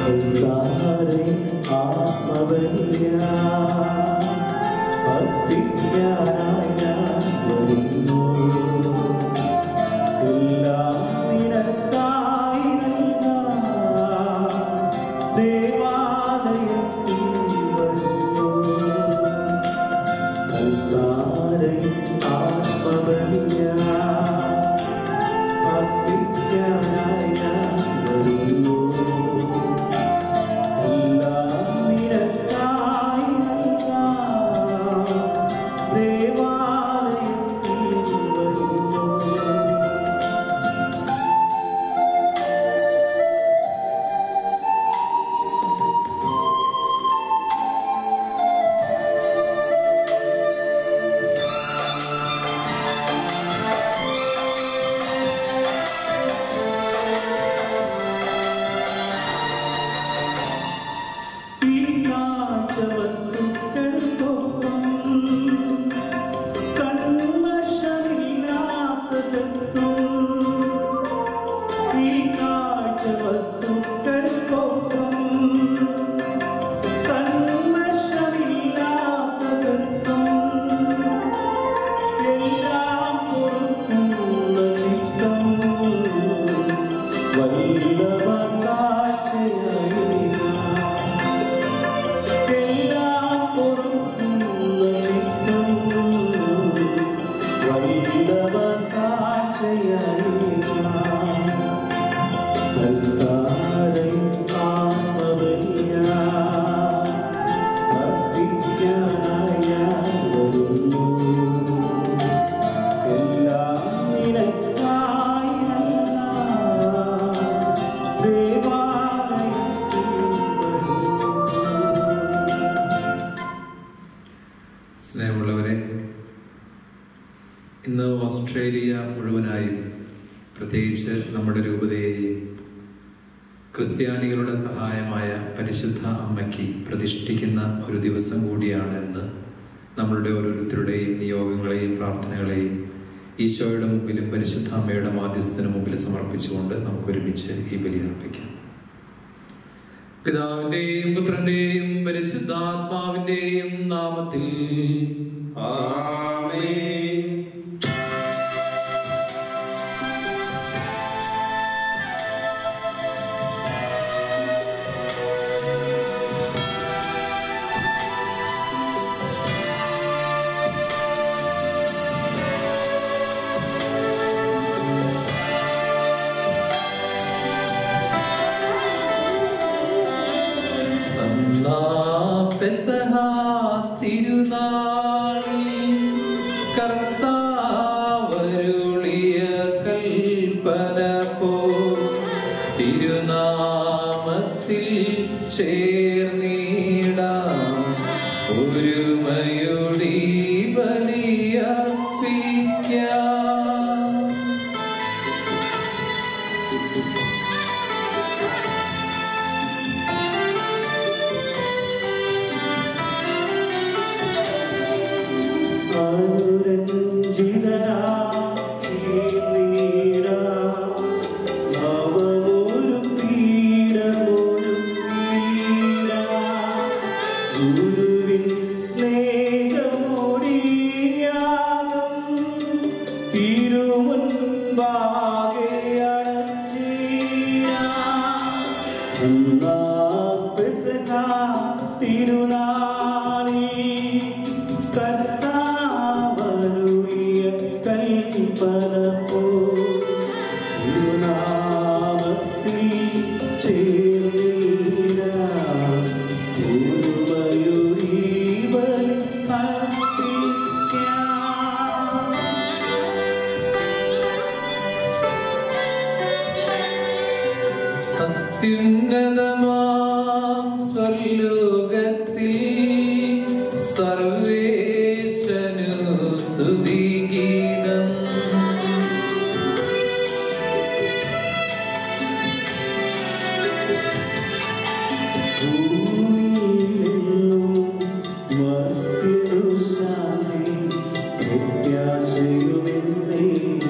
കർത്താരെ ആത്മബലിയ അർപ്പിക്കാനായി ഞാൻ വരുന്നു എല്ലാം നിനക്കായി നൽകാം ദേവാലയത്തിൽ വരുന്നു കർത്താരെ ആത്മബലിയ അർപ്പിക്കാനായി ഞാൻ വരുന്നു എല്ലാം നിനക്കായി നൽകാം ദേവാലയത്തിൽ വരുന്നു ഈ കാഴ്ച വസ്തുക്കൾക്കൊപ്പം കന്മഷമില്ലാത്തതെത്തും ഈ കാഴ്ച വസ്തുക്കൾക്കൊപ്പം കന്മഷമില്ലാത്തതെത്തും എല്ലാം പൊറുക്കുന്ന ചിത്തം വല്ലവ കാഴ്ചയായി എല്ലാം പൊറുക്കുന്ന ചിത്തം വല്ലവ കാഴ്ചയായി കർത്താരെ ആത്മബലിയ അർപ്പിക്കാനായി ഞാൻ വരുന്നു എല്ലാം നിനക്കായി നൽകാം ദേവാലയത്തിൽ വരുന്നു സ്നേഹമുള്ളവരെ ഇന്ന് ഓസ്ട്രേലിയ മുഴുവനായും പ്രത്യേകിച്ച് നമ്മുടെ രൂപതയെയും ക്രിസ്ത്യാനികളുടെ സഹായമായ പരിശുദ്ധ അമ്മയ്ക്ക് പ്രതിഷ്ഠിക്കുന്ന ഒരു ദിവസം കൂടിയാണ് എന്ന് നമ്മളുടെ ഓരോരുത്തരുടെയും നിയോഗങ്ങളെയും പ്രാർത്ഥനകളെയും ഈശോയുടെ മുമ്പിലും പരിശുദ്ധ അമ്മയുടെ മാധ്യസ്ഥത്തിന് മുമ്പിൽ സമർപ്പിച്ചുകൊണ്ട് നമുക്ക് ഒരുമിച്ച് ഈ ബലിയർപ്പിക്കാം പിതാവിന്റെയും പുത്രന്റെയും പരിശുദ്ധാത്മാവിന്റെയും നാമത്തിൽ ആമേൻ നന്നാ പെസഹ തിരുനാളിൽ കർത്താവരുളിയ കൽപ്പന പോ തിരുനാമത്തിൽ ചേർന്നിടാം ഒരുമയൊടി ബലിയർപ്പിക്കാം അനുരഞ്ജിതനാ നീരാ നവമൊരു പീഠമൊരു പീഠ ഗുരുവിൻ സ്നേഹമോടിയാകും തിരുമുൻപാകെ അണച്ചീരാ ഒന്നാം പെസഹ തിരുനാളിൽ കർത്താവരുളിയ കൽപ്പന പോ തിരുനാമത്തിൽ ചേർന്നിടാം ഒരുമയൊരു ബലി അർപ്പിക്കാം അത്യുന്നതമാം സ്വർലോകത്തിൽ സർവേശനു സ്തുതിഗീതം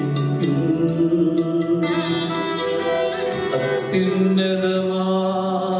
അത്യുന്നതമാം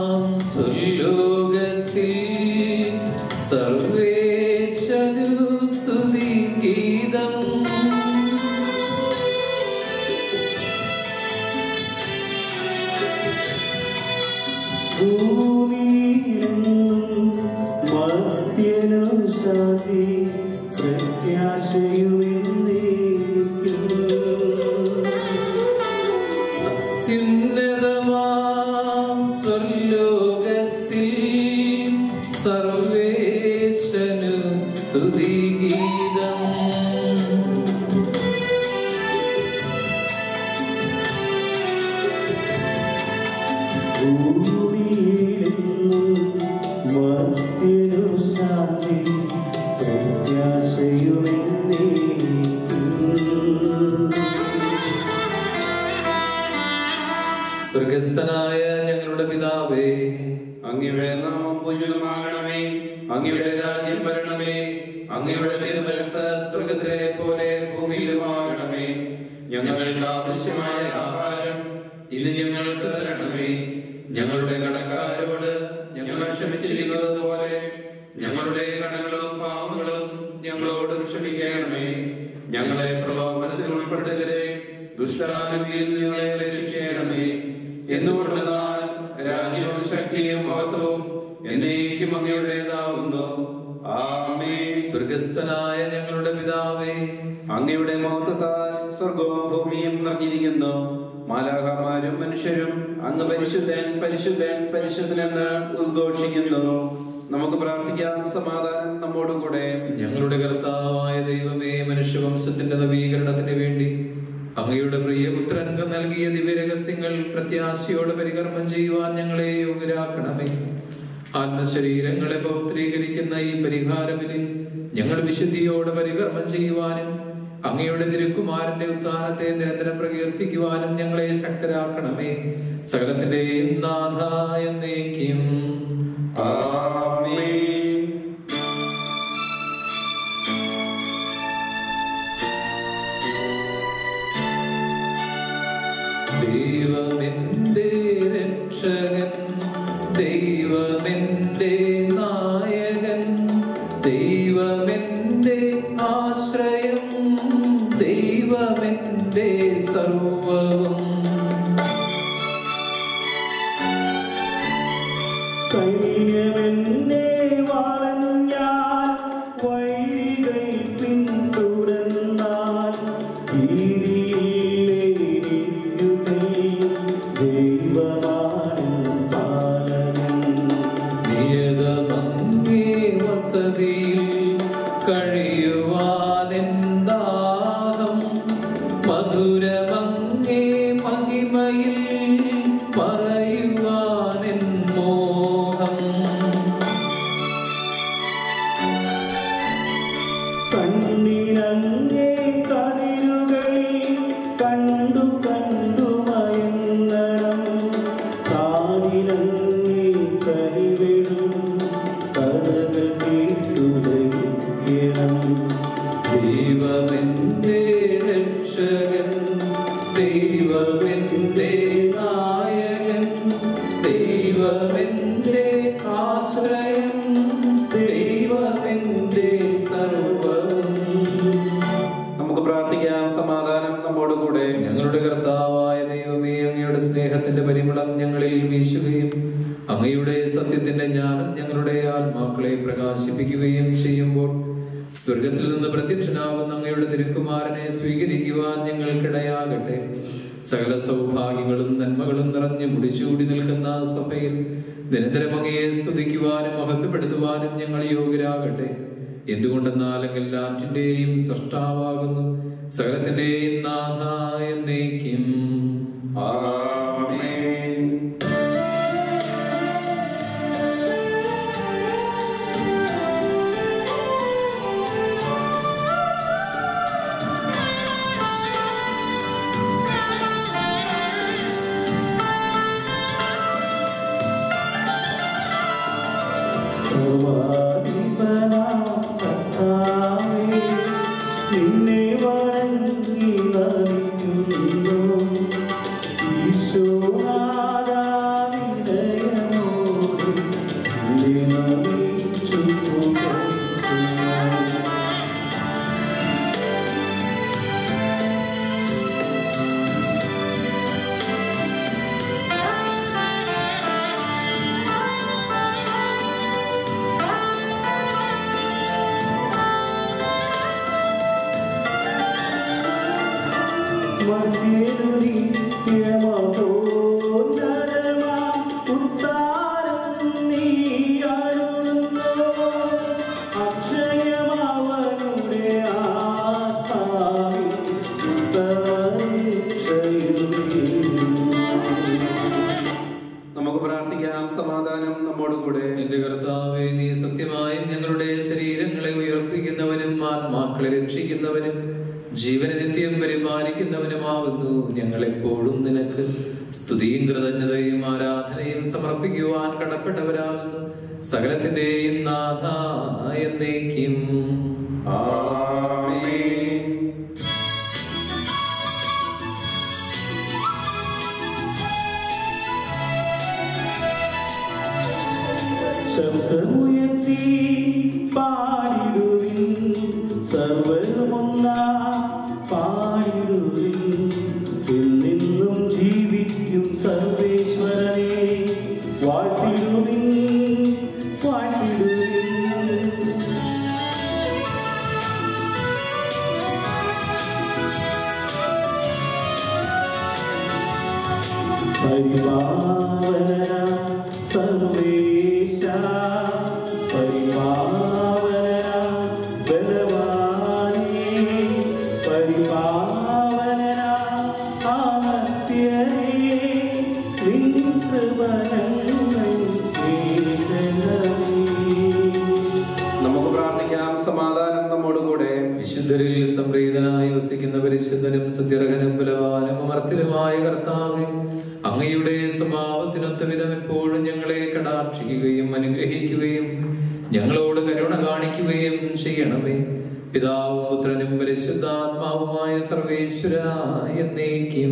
മധ്യരു ശാന്തി പ്രത്യാശയുമെന്നേ സ്വർഗസ്ഥനായ ഞങ്ങളുടെ പിതാവേ അങ്ങയുടെ നാമം പൂജിതമാകണമേ അങ്ങയുടെ രാജ്യം വരണമേ അങ്ങയുടെ തിരുമനസ് സ്വർഗത്തിലെ പോലെ ഭൂമിയിലുമാകണമേ ഞങ്ങൾക്ക് ആവശ്യമായ ആഹാരം ഇത് ഞങ്ങൾക്ക് തരണമേ ഞങ്ങളുടെ കടക്കാരോട് ഞങ്ങൾ ക്ഷമിച്ചിരിക്കുന്നത് പോലെ ഞങ്ങളുടെ കടങ്ങളും പാവങ്ങളും ഞങ്ങളോട് ക്ഷമിക്കണമേ ഞങ്ങളെ പ്രലോഭനത്തിൽ ഉൾപ്പെടുത്തരുതേ ദുഷ്ടാനുവിയിൽ നിങ്ങളെ രക്ഷിക്കണമേ എന്തുകൊണ്ടെന്നാൽ രാജ്യവും ശക്തിയും മഹത്വവും എന്നേക്കും അങ്ങയുടേതാവുന്നു ആമേ സ്വർഗസ്ഥനായ ഞങ്ങളുടെ പിതാവേ അങ്ങയുടെ മഹത്വത്താൽ സ്വർഗവും ഭൂമിയും നിറഞ്ഞിരിക്കുന്നു മാലാഹമാരും മനുഷ്യരും അങ്ങ് പരിശുദ്ധൻ പരിശുദ്ധൻ പരിശുദ്ധനെന്ന് ഉദ്ഘോഷിക്കുന്നു നമുക്ക് പ്രാർത്ഥിക്കാം സമാധാനം നമ്മോടുകൂടെ ഞങ്ങളുടെ കർത്താവായ ദൈവമേ മനുഷ്യവംശത്തിന്റെ നവീകരണത്തിന് വേണ്ടി അങ്ങയുടെ പ്രിയപുത്രൻക്ക് നൽകിയ ദിവ്യരഹസ്യങ്ങൾ പ്രത്യാശയോടെ പരികർമ്മം ചെയ്യുവാൻ ഞങ്ങളെ യോഗ്യരാക്കണമേ ആത്മശരീരങ്ങളെ പൗത്രീകരിക്കുന്ന ഈ പരിഹാരബലി ഞങ്ങൾ വിശുദ്ധിയോടെ പരികർമ്മം ചെയ്യുവാനും അങ്ങയുടെ തിരുക്കുമാരന്റെ ഉത്ഥാനത്തെ നിരന്തരം പ്രകീർത്തിക്കുവാനും ഞങ്ങളെ ശക്തരാക്കണമേ സകലത്തിന്റെയും നാഥായ എന്നേക്കും ആമേൻ ദൈവമെന്റെ രക്ഷകൻ ദൈവമെന്റെ നായകൻ ദൈവമെന്റെ ആശ്രയം ദൈവമെന്റെ സർവവും സൈന്യമെന്നെ വളഞ്ഞാൽ വൈരികൾ പിന്തുടർന്നാൽ ഭീതിയില്ലേ ദൈവമാണ് പാലകൻ നിയതമങ്ങേ വസതിയിൽ കഴിയുവാനെന്താഹം മധുരമങ്ങേ മഹിമയിൽ പറയുവാനെൻ മോഹം കണ്ണിനങ്ങേ കതിരുകൾ കണ്ടു കണ്ടു മയങ്ങണം കാതിലങ്ങേ കരിവിടും കഥകൾ കേട്ടുദയിക്കണം ദൈവമെന്റെ രക്ഷകൻ ദൈവമെന്റെ നായകൻ ദൈവമെന്റെ ആശ്രയം ദൈവമെന്റെ സർവവും നമുക്ക് പ്രാർത്ഥിക്കാം സമാധാനം നമ്മോടുകൂടെ ഞങ്ങളുടെ കർത്താവായ ദൈവമേ അങ്ങയുടെ സ്നേഹത്തിന്റെ പരിമളം ഞങ്ങളിൽ വീശുകയും അങ്ങയുടെ സത്യത്തിന്റെ ജ്ഞാനം ഞങ്ങളുടെ ആത്മാക്കളെ പ്രകാശിപ്പിക്കുകയും ചെയ്യുമ്പോൾ സ്വർഗത്തിൽ നിന്ന് പ്രത്യക്ഷനാകുന്ന അങ്ങയുടെ തിരുക്കുമാരനെ സ്വീകരിക്കുവാൻ ഞങ്ങൾക്കിടയാകട്ടെ സകല സൗഭാഗ്യങ്ങളും നന്മകളും നിറഞ്ഞു മുടിച്ചൂടി നിൽക്കുന്ന സഭയിൽ നിരന്തരം അങ്ങയെ സ്തുതിക്കുവാനും മഹത്വപ്പെടുത്തുവാനും ഞങ്ങൾ യോഗ്യരാകട്ടെ എന്തുകൊണ്ടെന്നാൽ അങ്ങ് എല്ലാറ്റിന്റെയും സൃഷ്ടാവാകുന്നു സകലത്തിന്റെയും നാഥായ എന്നേക്കും ആമേൻ സർവാധിപനാം കർത്താവേ, നിന്നെ വണങ്ങി നമിക്കുന്നു. ഈശോനാഥാ നിന്നയമോട് നിന്നെ നമിച്ചു പുകഴ്ത്തുന്നു. പരിപാലിക്കുന്നവനുമാകുന്നു ഞങ്ങൾ എപ്പോഴും നിനക്ക് സ്തുതിയും കൃതജ്ഞതയും ആരാധനയും സമർപ്പിക്കുവാൻ കടപ്പെട്ടവരാകുന്നു സകലത്തിന്റെയും നാഥ എന്നേക്കും ആമേൻ ശബ്ദമുയർത്തി പാടിടുവിൻ സർവരുമൊന്ന പാടിടുവിൻ എന്നെന്നും ജീവിക്കും സർവേശ്വരനെ വാഴ്ത്തിടുവിൻ വാഴ്ത്തിടുവിൻ പരിപാവന സർവേശ പരിപാവന ബലവാനേ പരിപാവന ആമത്യനേ നിൻ കൃപണങ്ങൾ കേൾക്കണമേ നമുക്ക് പ്രാർത്ഥിക്കാം സമാധാനം നമ്മോടുകൂടെ വിശുദ്ധരിൽ സംപ്രീതനായി വസിക്കുന്ന പരിശുദ്ധനും സുത്യർഹനും ബലവാനും അമർത്തിലുമായ കർത്താവെ അങ്ങയുടെ സ്വഭാവത്തിനൊത്ത വിധം എപ്പോഴും ഞങ്ങളെ കടാക്ഷിക്കുകയും അനുഗ്രഹിക്കുകയും ഞങ്ങളോട് കരുണ കാണിക്കുകയും ചെയ്യണമേ പിതാവും പുത്രനും പരിശുദ്ധാത്മാവുമായ സർവേശ്വര എന്നേക്കും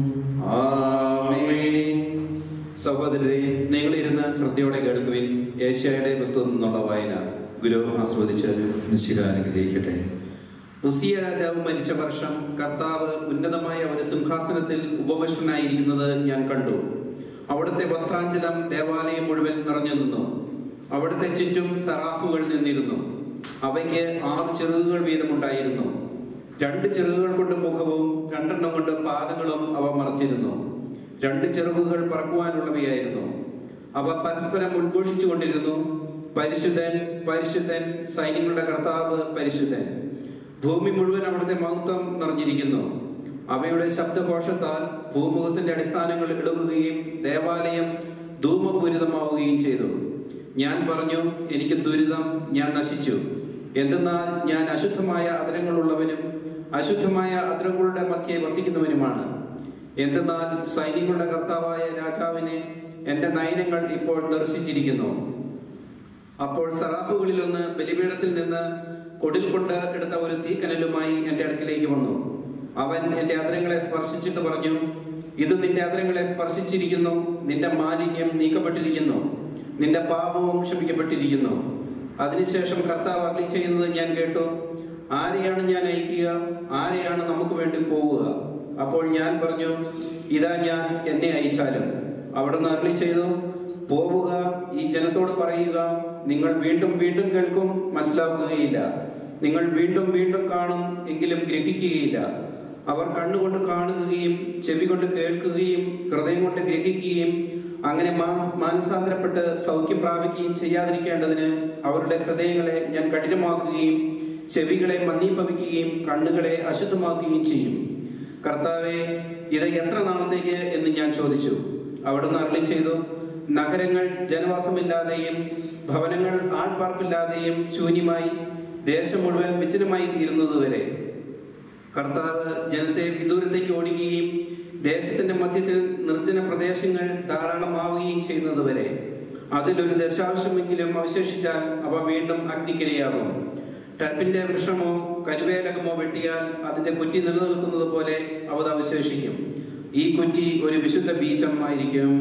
ആമേൻ സഹോദരരെ നിങ്ങളിരുന്ന് ശ്രദ്ധയോടെ കേൾക്കുവിൻ ഏഷ്യായുടെ പുസ്തകത്തിൽ നിന്നുള്ള വായന ഗുരു ആസ്വദിച്ചു നിശ്ചിത അനുഗ്രഹിക്കട്ടെ ഉസിയ രാജാവ് മരിച്ച വർഷം കർത്താവ് ഉന്നതമായ ഒരു സിംഹാസനത്തിൽ ഉപവിഷ്ടനായിരിക്കുന്നത് ഞാൻ കണ്ടു അവിടുത്തെ വസ്ത്രാഞ്ചലം ദേവാലയം മുഴുവൻ നിറഞ്ഞു നിന്നു അവിടുത്തെ ചുറ്റും സറാഫുകൾ നിന്നിരുന്നു അവയ്ക്ക് ആറ് ചിറകുകൾ വീതമുണ്ടായിരുന്നു രണ്ട് ചിറകുകൾ കൊണ്ട് മുഖവും രണ്ടെണ്ണം കൊണ്ട് പാദങ്ങളും അവ മറച്ചിരുന്നു രണ്ട് ചിറകുകൾ പറക്കുവാനുള്ളവയായിരുന്നു അവ പരസ്പരം ഉദ്ഘോഷിച്ചു കൊണ്ടിരുന്നു പരിശുദ്ധൻ പരിശുദ്ധൻ സൈന്യങ്ങളുടെ കർത്താവ് പരിശുദ്ധൻ ഭൂമി മുഴുവൻ അവിടുത്തെ മഹത്വം നിറഞ്ഞിരിക്കുന്നു അവയുടെ ശബ്ദഘോഷത്താൽ ഭൂമുഖത്തിന്റെ അടിസ്ഥാനങ്ങൾ ഇളകുകയും ദേവാലയം ധൂമപൂരിതമാവുകയും ചെയ്തു ഞാൻ പറഞ്ഞു എനിക്ക് ദുരിതം ഞാൻ നശിച്ചു എന്തെന്നാൽ ഞാൻ അശുദ്ധമായ അതിരങ്ങളുള്ളവനും അശുദ്ധമായ അതിരങ്ങളുടെ മധ്യേ വസിക്കുന്നവനുമാണ് എന്തെന്നാൽ സൈന്യങ്ങളുടെ കർത്താവായ രാജാവിനെ എന്റെ നയനങ്ങൾ ഇപ്പോൾ ദർശിച്ചിരിക്കുന്നു അപ്പോൾ സറാഫുകളിൽ ഒന്ന് ബലിപീഠത്തിൽ നിന്ന് കൊടിൽ കൊണ്ട് എടുത്ത ഒരു തീക്കനലുമായി എന്റെ അടുക്കിലേക്ക് വന്നു അവൻ എന്റെ അതിരങ്ങളെ സ്പർശിച്ചിട്ട് പറഞ്ഞു ഇത് നിന്റെ അതിരങ്ങളെ സ്പർശിച്ചിരിക്കുന്നു നിന്റെ മാലിന്യം നീക്കപ്പെട്ടിരിക്കുന്നു നിന്റെ പാപവും ക്ഷമിക്കപ്പെട്ടിരിക്കുന്നു അതിനുശേഷം കർത്താവ് അർളി ചെയ്യുന്നത് ഞാൻ കേട്ടു ആരെയാണ് ഞാൻ അയക്കുക ആരെയാണ് നമുക്ക് വേണ്ടി പോവുക അപ്പോൾ ഞാൻ പറഞ്ഞു ഇതാ ഞാൻ എന്നെ അയച്ചാലും അവിടുന്ന് അർളി ചെയ്തു പോവുക ഈ ജനത്തോട് പറയുക നിങ്ങൾ വീണ്ടും വീണ്ടും കേൾക്കും മനസ്സിലാക്കുകയില്ല നിങ്ങൾ വീണ്ടും വീണ്ടും കാണും എങ്കിലും ഗ്രഹിക്കുകയില്ല അവർ കണ്ണുകൊണ്ട് കാണുകയും ചെവി കൊണ്ട് കേൾക്കുകയും ഹൃദയം കൊണ്ട് ഗ്രഹിക്കുകയും അങ്ങനെ മാനസ്- മാനസാന്തരപ്പെട്ട് സൗഖ്യം പ്രാപിക്കുകയും ചെയ്യാതിരിക്കേണ്ടതിന് അവരുടെ ഹൃദയങ്ങളെ ഞാൻ കഠിനമാക്കുകയും ചെവികളെ മന്ദീഭവിക്കുകയും കണ്ണുകളെ അശുദ്ധമാക്കുകയും ചെയ്യും കർത്താവെ ഇത് എത്ര നാളത്തേക്ക് എന്ന് ഞാൻ ചോദിച്ചു അവിടുന്ന് അരളി ചെയ്തു നഗരങ്ങൾ ജനവാസമില്ലാതെയും ഭവനങ്ങൾ ആൾപ്പാർപ്പില്ലാതെയും ശൂന്യമായി ദേശം മുഴുവൻ വിജനമായി തീരുന്നതുവരെ കർത്താവ് ജനത്തെ വിദൂരത്തേക്ക് ഓടിക്കുകയും ദേശത്തിന്റെ മധ്യത്തിൽ നിർജ്ജന പ്രദേശങ്ങൾ ധാരാളമാവുകയും ചെയ്യുന്നതുവരെ അതിലൊരു ദശാംശമെങ്കിലും അവശേഷിച്ചാൽ അവ വീണ്ടും അഗ്നിക്കിരയാകും ടർപ്പിന്റെ വൃക്ഷമോ കരുവേലകമോ വെട്ടിയാൽ അതിന്റെ കുറ്റി നിലനിൽക്കുന്നത് പോലെ അവ അവശേഷിക്കും ഈ കുറ്റി ഒരു വിശുദ്ധ ബീജം ആയിരിക്കും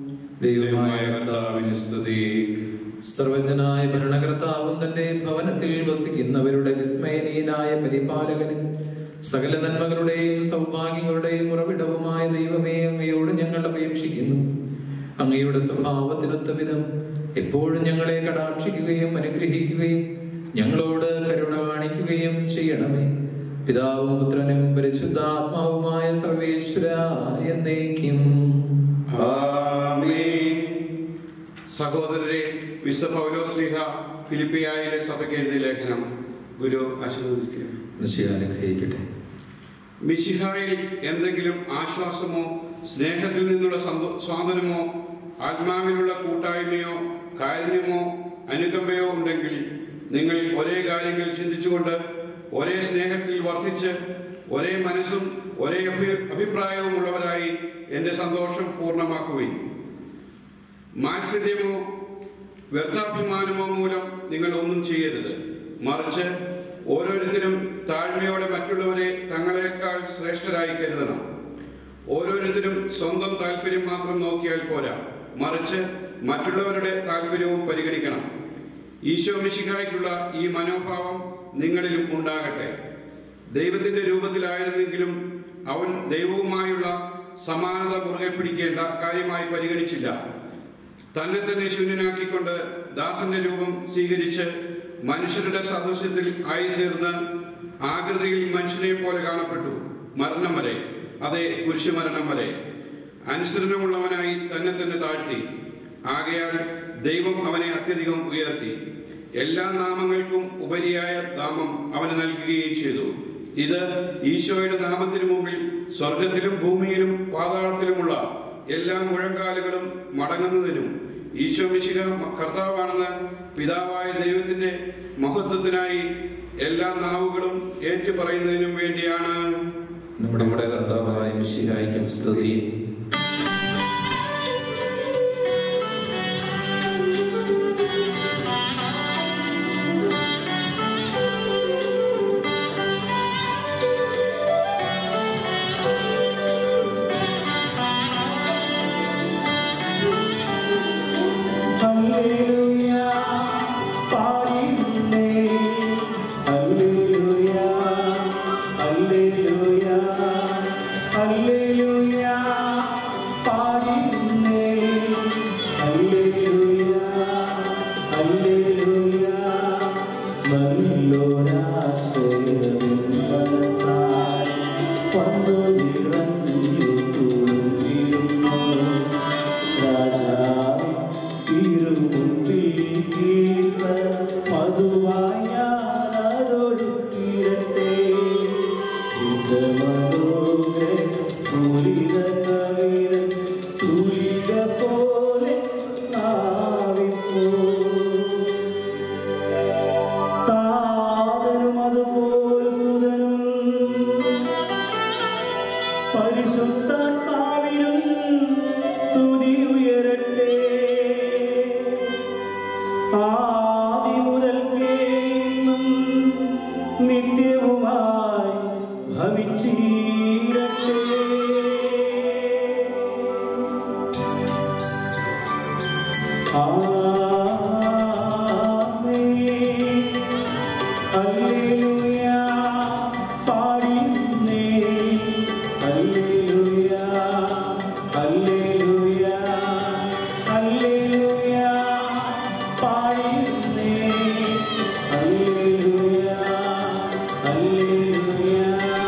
ദൈവമായ കർത്താവിന് സ്തുതി സർവജ്ഞനായ ഭരണകർത്താവും തന്റെ ഭവനത്തിൽ വസിക്കുന്നവരുടെ വിസ്മയനീയനായ പരിപാലകനും സകല നന്മകളുടെയും സൗഭാഗ്യങ്ങളുടെയും ഉറവിടവുമായ ദൈവമേ അങ്ങയോട് ഞങ്ങൾ അപേക്ഷിക്കുന്നു അങ്ങയുടെ സ്വഭാവത്തിനൊത്ത വിധം എപ്പോഴും ഞങ്ങളെ കടാക്ഷിക്കുകയും അനുഗ്രഹിക്കുകയും ഞങ്ങളോട് കരുണ കാണിക്കുകയും ചെയ്യണമേ പിതാവും പുത്രനും പരിശുദ്ധാത്മാവുമായ സർവേശ്വര എന്നേക്കും ആമേൻ സഹോദരരെ വിശുദ്ധ പൗലോസ്ലിഹ ഫിലിപ്പിയായിലെ സഭയ്ക്ക് എഴുതിയ ലേഖനം ഗുരു ആശീർവദിക്കുക മിശിഹാ അനുഗ്രഹിക്കട്ടെ മിശിഹായിൽ എന്തെങ്കിലും ആശ്വാസമോ സ്നേഹത്തിൽ നിന്നുള്ള സന്തോ- സ്വാതന്ത്ര്യമോ ആത്മാവിലുള്ള കൂട്ടായ്മയോ കാരുണ്യമോ അനുകമ്പയോ ഉണ്ടെങ്കിൽ നിങ്ങൾ ഒരേ കാര്യങ്ങൾ ചിന്തിച്ചുകൊണ്ട് ഒരേ സ്നേഹത്തിൽ വർദ്ധിച്ച് ഒരേ മനസ്സും ഒരേ അഭി- അഭിപ്രായവുമുള്ളവരായി എന്റെ സന്തോഷം പൂർണ്ണമാക്കുവിൻ മാത്സര്യമോ വ്യർത്ഥാഭിമാനമോ മൂലം നിങ്ങൾ ഒന്നും ചെയ്യരുത് മറിച്ച് ഓരോരുത്തരും താഴ്മയോടെ മറ്റുള്ളവരെ തങ്ങളെക്കാൾ ശ്രേഷ്ഠരായി കരുതണം ഓരോരുത്തരും സ്വന്തം താല്പര്യം മാത്രം നോക്കിയാൽ പോരാ മറിച്ച് മറ്റുള്ളവരുടെ താല്പര്യവും പരിഗണിക്കണം ഈശോ മിശിഹായ്ക്കുള്ള ഈ മനോഭാവം നിങ്ങളിലും ഉണ്ടാകട്ടെ ദൈവത്തിന്റെ രൂപത്തിലായിരുന്നെങ്കിലും അവൻ ദൈവവുമായുള്ള സമാനത മുറുകെ പിടിക്കേണ്ട കാര്യമായി പരിഗണിച്ചില്ല തന്നെ തന്നെ ശൂന്യനാക്കിക്കൊണ്ട് ദാസന്റെ രൂപം സ്വീകരിച്ച് മനുഷ്യരുടെ സദൃശ്യത്തിൽ ആയിത്തീർന്ന് ആകൃതിയിൽ മനുഷ്യനെ പോലെ കാണപ്പെട്ടു മരണം വരെ അതെ കുരിശുമരണം വരെ അനുസരണമുള്ളവനായി തന്നെ തന്നെ താഴ്ത്തി ആകയാൽ ദൈവം അവനെ അത്യധികം ഉയർത്തി എല്ലാ നാമങ്ങൾക്കും ഉപരിയായ നാമം അവന് നൽകുകയും ചെയ്തു ഇത് ഈശോയുടെ നാമത്തിനു മുമ്പിൽ സ്വർഗത്തിലും ഭൂമിയിലും പാതാളത്തിലുമുള്ള എല്ലാ മുഴങ്കാലുകളും മടങ്ങുന്നതിനും ഈശോ മിശിക കർത്താവാണെന്ന് പിതാവായ ദൈവത്തിന്റെ മഹത്വത്തിനായി എല്ലാ നാവുകളും ഏറ്റുപറയുന്നതിനും വേണ്ടിയാണ് നമ്മുടെ കർത്താവായ മിശിഹായ്ക്ക് സ്തുതി ഹല്ലേലൂയ പാടിയില്ലേ ഹല്ലേലൂയ ഹല്ലേലൂയ ഹല്ലേലൂയ പാടിയില്ലേ ഹല്ലേലൂയ ഹല്ലേലൂയ നല്ലോരാശ്രയമിൻ വലത്തായി വന്നു നിറഞ്ഞു തുളുമ്പിരുന്നു രാജാവിൻ തിരുമുൻപിൽ കീർത്തന മധുവായി ഞാനതൊരു തീരട്ടെ പോലെ നാവിപ്പോ താതനും അതുപോൽ സുതനും പരിശുദ്ധാത്മാവിനും സ്തുതി ഉയരട്ടെ ആദി മുതൽക്കേ ഇന്നും നിത്യവുമായി ഭവിച്ചിരട്ടെ ആമേൻ ഹല്ലേലൂയ പാടിന്നേ ഹല്ലേലൂയ ഹല്ലേലൂയ ഹല്ലേലൂയ പാടിന്നേ ഹല്ലേലൂയ ഹല്ലേലൂയ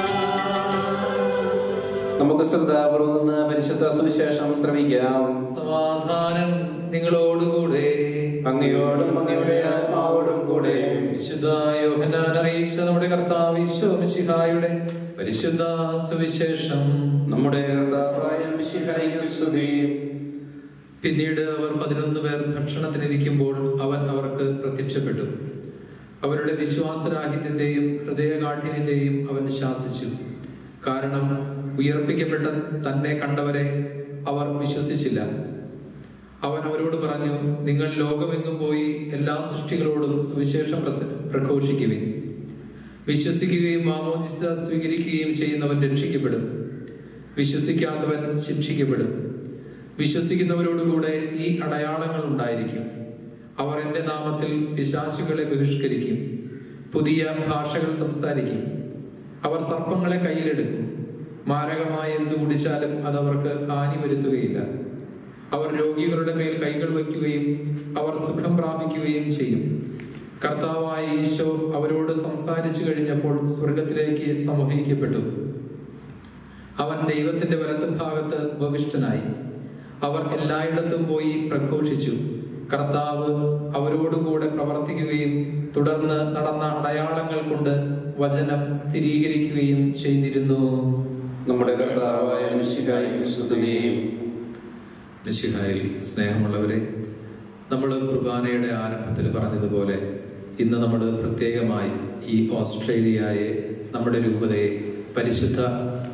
നമുക്ക് ശ്രദ്ധാപൂർവം നിന്ന് പരിശുദ്ധ സുവിശേഷം ശ്രമിക്കാം സമാധാനം നിങ്ങളോടുകൂടെ അങ്ങയോടും അങ്ങയുടെ ആത്മാവോടും കൂടെ വിശുദ്ധ യോഹന്നാൻ അറിയിച്ച നമ്മുടെ കർത്താവ് ഈശോ മിശിഹായുടെ പരിശുദ്ധ സുവിശേഷം നമ്മുടെ കർത്താവായ മിശിഹായിക്ക് സ്തുതി പിന്നീട് അവർ പതിനൊന്ന് പേർ ഭക്ഷണത്തിനിരിക്കുമ്പോൾ അവൻ അവർക്ക് പ്രത്യക്ഷപ്പെട്ടു അവരുടെ വിശ്വാസരാഹിത്യത്തെയും ഹൃദയകാഠിന്യത്തെയും അവൻ ശാസിച്ചു കാരണം ഉയർപ്പിക്കപ്പെട്ട തന്നെ കണ്ടവരെ അവർ വിശ്വസിച്ചില്ല അവൻ അവരോട് പറഞ്ഞു നിങ്ങൾ ലോകമെങ്ങും പോയി എല്ലാ സൃഷ്ടികളോടും സുവിശേഷം പ്രസ- പ്രഘോഷിക്കുവിൻ വിശ്വസിക്കുകയും മാമോദിസ്ത സ്വീകരിക്കുകയും ചെയ്യുന്നവൻ രക്ഷിക്കപ്പെടും വിശ്വസിക്കാത്തവൻ ശിക്ഷിക്കപ്പെടും വിശ്വസിക്കുന്നവരോടുകൂടെ ഈ അടയാളങ്ങൾ ഉണ്ടായിരിക്കും അവർ എൻ്റെ നാമത്തിൽ പിശാചുകളെ ബഹിഷ്കരിക്കും പുതിയ ഭാഷകൾ സംസാരിക്കും അവർ സർപ്പങ്ങളെ കയ്യിലെടുക്കും മാരകമായ എന്തു കുടിച്ചാലും അത് അവർക്ക് ഹാനി വരുത്തുകയില്ല അവർ രോഗികളുടെ മേൽ കൈകൾ വയ്ക്കുകയും അവർ സുഖം പ്രാപിക്കുകയും ചെയ്യും കർത്താവായ ഈശോ അവരോട് സംസാരിച്ചു കഴിഞ്ഞപ്പോൾ സ്വർഗത്തിലേക്ക് സമൂഹിക്കപ്പെട്ടു അവൻ ദൈവത്തിന്റെ വലത്ത് ഭാഗത്ത് ഉപവിഷ്ടനായി അവർ എല്ലായിടത്തും പോയി പ്രഘോഷിച്ചു കർത്താവ് അവരോടുകൂടെ പ്രവർത്തിക്കുകയും തുടർന്ന് നടന്ന അടയാളങ്ങൾ കൊണ്ട് വചനം സ്ഥിരീകരിക്കുകയും ചെയ്തിരുന്നു നമ്മുടെ കർത്താവായ മിശിഹായിക്ക് സ്തുതി മിശിഹായിൽ സ്നേഹമുള്ളവരെ നമ്മൾ കുർബാനയുടെ ആരംഭത്തിൽ പറഞ്ഞതുപോലെ ഇന്ന് നമ്മൾ പ്രത്യേകമായി ഈ ഓസ്ട്രേലിയയെ നമ്മുടെ രൂപതയെ പരിശുദ്ധ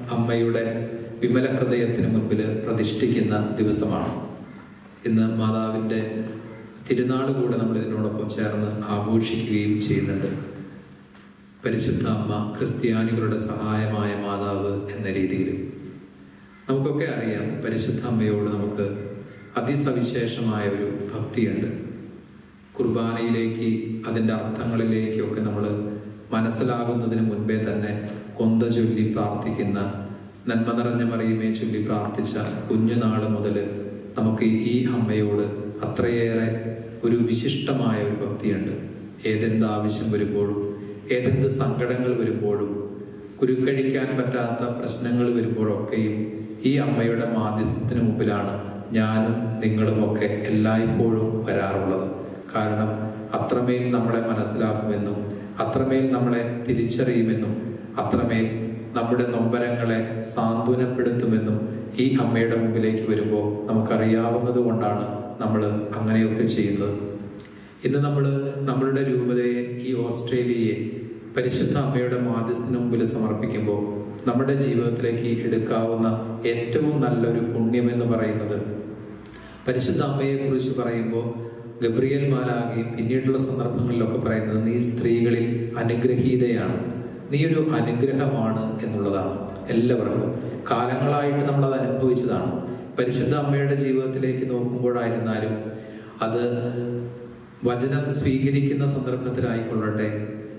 അമ്മയുടെ വിമല ഹൃദയത്തിന് മുൻപിൽ പ്രതിഷ്ഠിക്കുന്ന ദിവസമാണ് ഇന്ന് മാതാവിൻ്റെ തിരുനാൾ കൂടെ നമ്മൾ ഇതിനോടൊപ്പം ചേർന്ന് ആഘോഷിക്കുകയും ചെയ്യുന്നുണ്ട് പരിശുദ്ധ അമ്മ ക്രിസ്ത്യാനികളുടെ സഹായമായ മാതാവ് എന്ന രീതിയിൽ നമുക്കൊക്കെ അറിയാം പരിശുദ്ധ അമ്മയോട് നമുക്ക് അതിസവിശേഷമായ ഒരു ഭക്തിയുണ്ട് കുർബാനയിലേക്ക് അതിൻ്റെ അർത്ഥങ്ങളിലേക്കൊക്കെ നമ്മൾ മനസ്സിലാകുന്നതിന് മുൻപേ തന്നെ കൊന്ത ചൊല്ലി പ്രാർത്ഥിക്കുന്ന നന്മ നിറഞ്ഞ മറിയുമേ ചൊല്ലി പ്രാർത്ഥിച്ച കുഞ്ഞുനാൾ മുതൽ നമുക്ക് ഈ അമ്മയോട് അത്രയേറെ ഒരു വിശിഷ്ടമായ ഒരു ഭക്തിയുണ്ട് ഏതെന്ത് ആവശ്യം വരുമ്പോഴും ഏതെന്ത് സങ്കടങ്ങൾ വരുമ്പോഴും കുരുക്കഴിക്കാൻ പറ്റാത്ത പ്രശ്നങ്ങൾ വരുമ്പോഴൊക്കെയും ഈ അമ്മയുടെ മാധ്യസ്ഥത്തിന് മുമ്പിലാണ് ഞാനും നിങ്ങളുമൊക്കെ എല്ലായ്പ്പോഴും വരാറുള്ളത് കാരണം അത്രമേൽ നമ്മളെ മനസ്സിലാക്കുമെന്നും അത്രമേൽ നമ്മളെ തിരിച്ചറിയുമെന്നും അത്രമേൽ നമ്മുടെ നൊമ്പരങ്ങളെ സാന്ത്വനപ്പെടുത്തുമെന്നും ഈ അമ്മയുടെ മുമ്പിലേക്ക് വരുമ്പോൾ നമുക്കറിയാവുന്നത് കൊണ്ടാണ് നമ്മൾ അങ്ങനെയൊക്കെ ചെയ്യുന്നത് ഇന്ന് നമ്മൾ നമ്മളുടെ രൂപതയെ ഈ ഓസ്ട്രേലിയയെ പരിശുദ്ധ അമ്മയുടെ മാധ്യസ്ഥന് മുമ്പിൽ സമർപ്പിക്കുമ്പോൾ നമ്മുടെ ജീവിതത്തിലേക്ക് എടുക്കാവുന്ന ഏറ്റവും നല്ലൊരു പുണ്യം എന്ന് പറയുന്നത് പരിശുദ്ധ അമ്മയെ കുറിച്ച് പറയുമ്പോൾ ഗബ്രിയൽ മാലാകെയും പിന്നീടുള്ള സന്ദർഭങ്ങളിലൊക്കെ പറയുന്നത് നീ സ്ത്രീകളിൽ അനുഗ്രഹീതയാണ് നീ ഒരു അനുഗ്രഹമാണ് എന്നുള്ളതാണ് എല്ലാവർക്കും കാലങ്ങളായിട്ട് നമ്മൾ അത് അനുഭവിച്ചതാണ് പരിശുദ്ധ അമ്മയുടെ ജീവിതത്തിലേക്ക് നോക്കുമ്പോഴായിരുന്നാലും അത് വചനം സ്വീകരിക്കുന്ന സന്ദർഭത്തിലായിക്കൊള്ളട്ടെ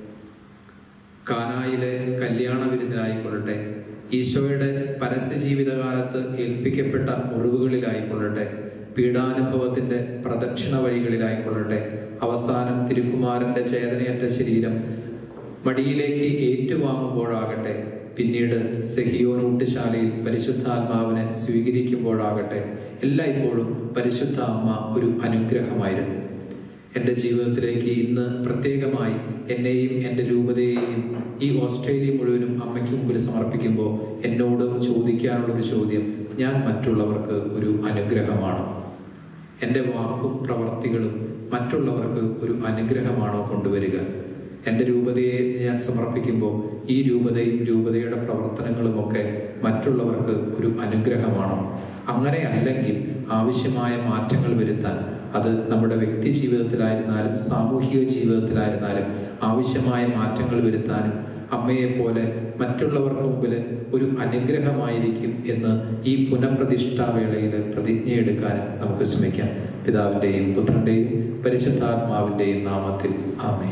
കാനായിലെ കല്യാണ വിരുന്നിലായിക്കൊള്ളട്ടെ ഈശോയുടെ പരസ്യ ജീവിതകാലത്ത് ഏൽപ്പിക്കപ്പെട്ട മുറിവുകളിലായിക്കൊള്ളട്ടെ പീഡാനുഭവത്തിന്റെ പ്രദക്ഷിണ വഴികളിലായിക്കൊള്ളട്ടെ അവസാനം തിരുക്കുമാരന്റെ ചേതനയറ്റ ശരീരം മടിയിലേക്ക് ഏറ്റുവാങ്ങുമ്പോഴാകട്ടെ പിന്നീട് സെഹിയോൻ ഊട്ടുശാലയിൽ പരിശുദ്ധാത്മാവിനെ സ്വീകരിക്കുമ്പോഴാകട്ടെ എല്ലായ്പ്പോഴും പരിശുദ്ധ അമ്മ ഒരു അനുഗ്രഹമായിരുന്നു എൻ്റെ ജീവിതത്തിലേക്ക് ഇന്ന് പ്രത്യേകമായി എന്നെയും എൻ്റെ രൂപതയെയും ഈ ഓസ്ട്രേലിയ മുഴുവനും അമ്മയ്ക്ക് മുമ്പിൽ സമർപ്പിക്കുമ്പോൾ എന്നോട് ചോദിക്കാനുള്ളൊരു ചോദ്യം ഞാൻ മറ്റുള്ളവർക്ക് ഒരു അനുഗ്രഹമാണോ എൻ്റെ വാക്കും പ്രവർത്തികളും മറ്റുള്ളവർക്ക് ഒരു അനുഗ്രഹമാണോ കൊണ്ടുവരിക എൻ്റെ രൂപതയെ ഞാൻ സമർപ്പിക്കുമ്പോൾ ഈ രൂപതയും രൂപതയുടെ പ്രവർത്തനങ്ങളുമൊക്കെ മറ്റുള്ളവർക്ക് ഒരു അനുഗ്രഹമാണോ അങ്ങനെ അല്ലെങ്കിൽ ആവശ്യമായ മാറ്റങ്ങൾ വരുത്താൻ അത് നമ്മുടെ വ്യക്തി ജീവിതത്തിലായിരുന്നാലും സാമൂഹിക ജീവിതത്തിലായിരുന്നാലും ആവശ്യമായ മാറ്റങ്ങൾ വരുത്താനും അമ്മയെപ്പോലെ മറ്റുള്ളവർക്ക് മുമ്പിൽ ഒരു അനുഗ്രഹമായിരിക്കും എന്ന് ഈ പുനഃപ്രതിഷ്ഠാവേളയിൽ പ്രതിജ്ഞയെടുക്കാനും നമുക്ക് ശ്രമിക്കാം പിതാവിൻ്റെയും പുത്രൻ്റെയും പരിശുദ്ധാത്മാവിൻ്റെയും നാമത്തിൽ ആമേ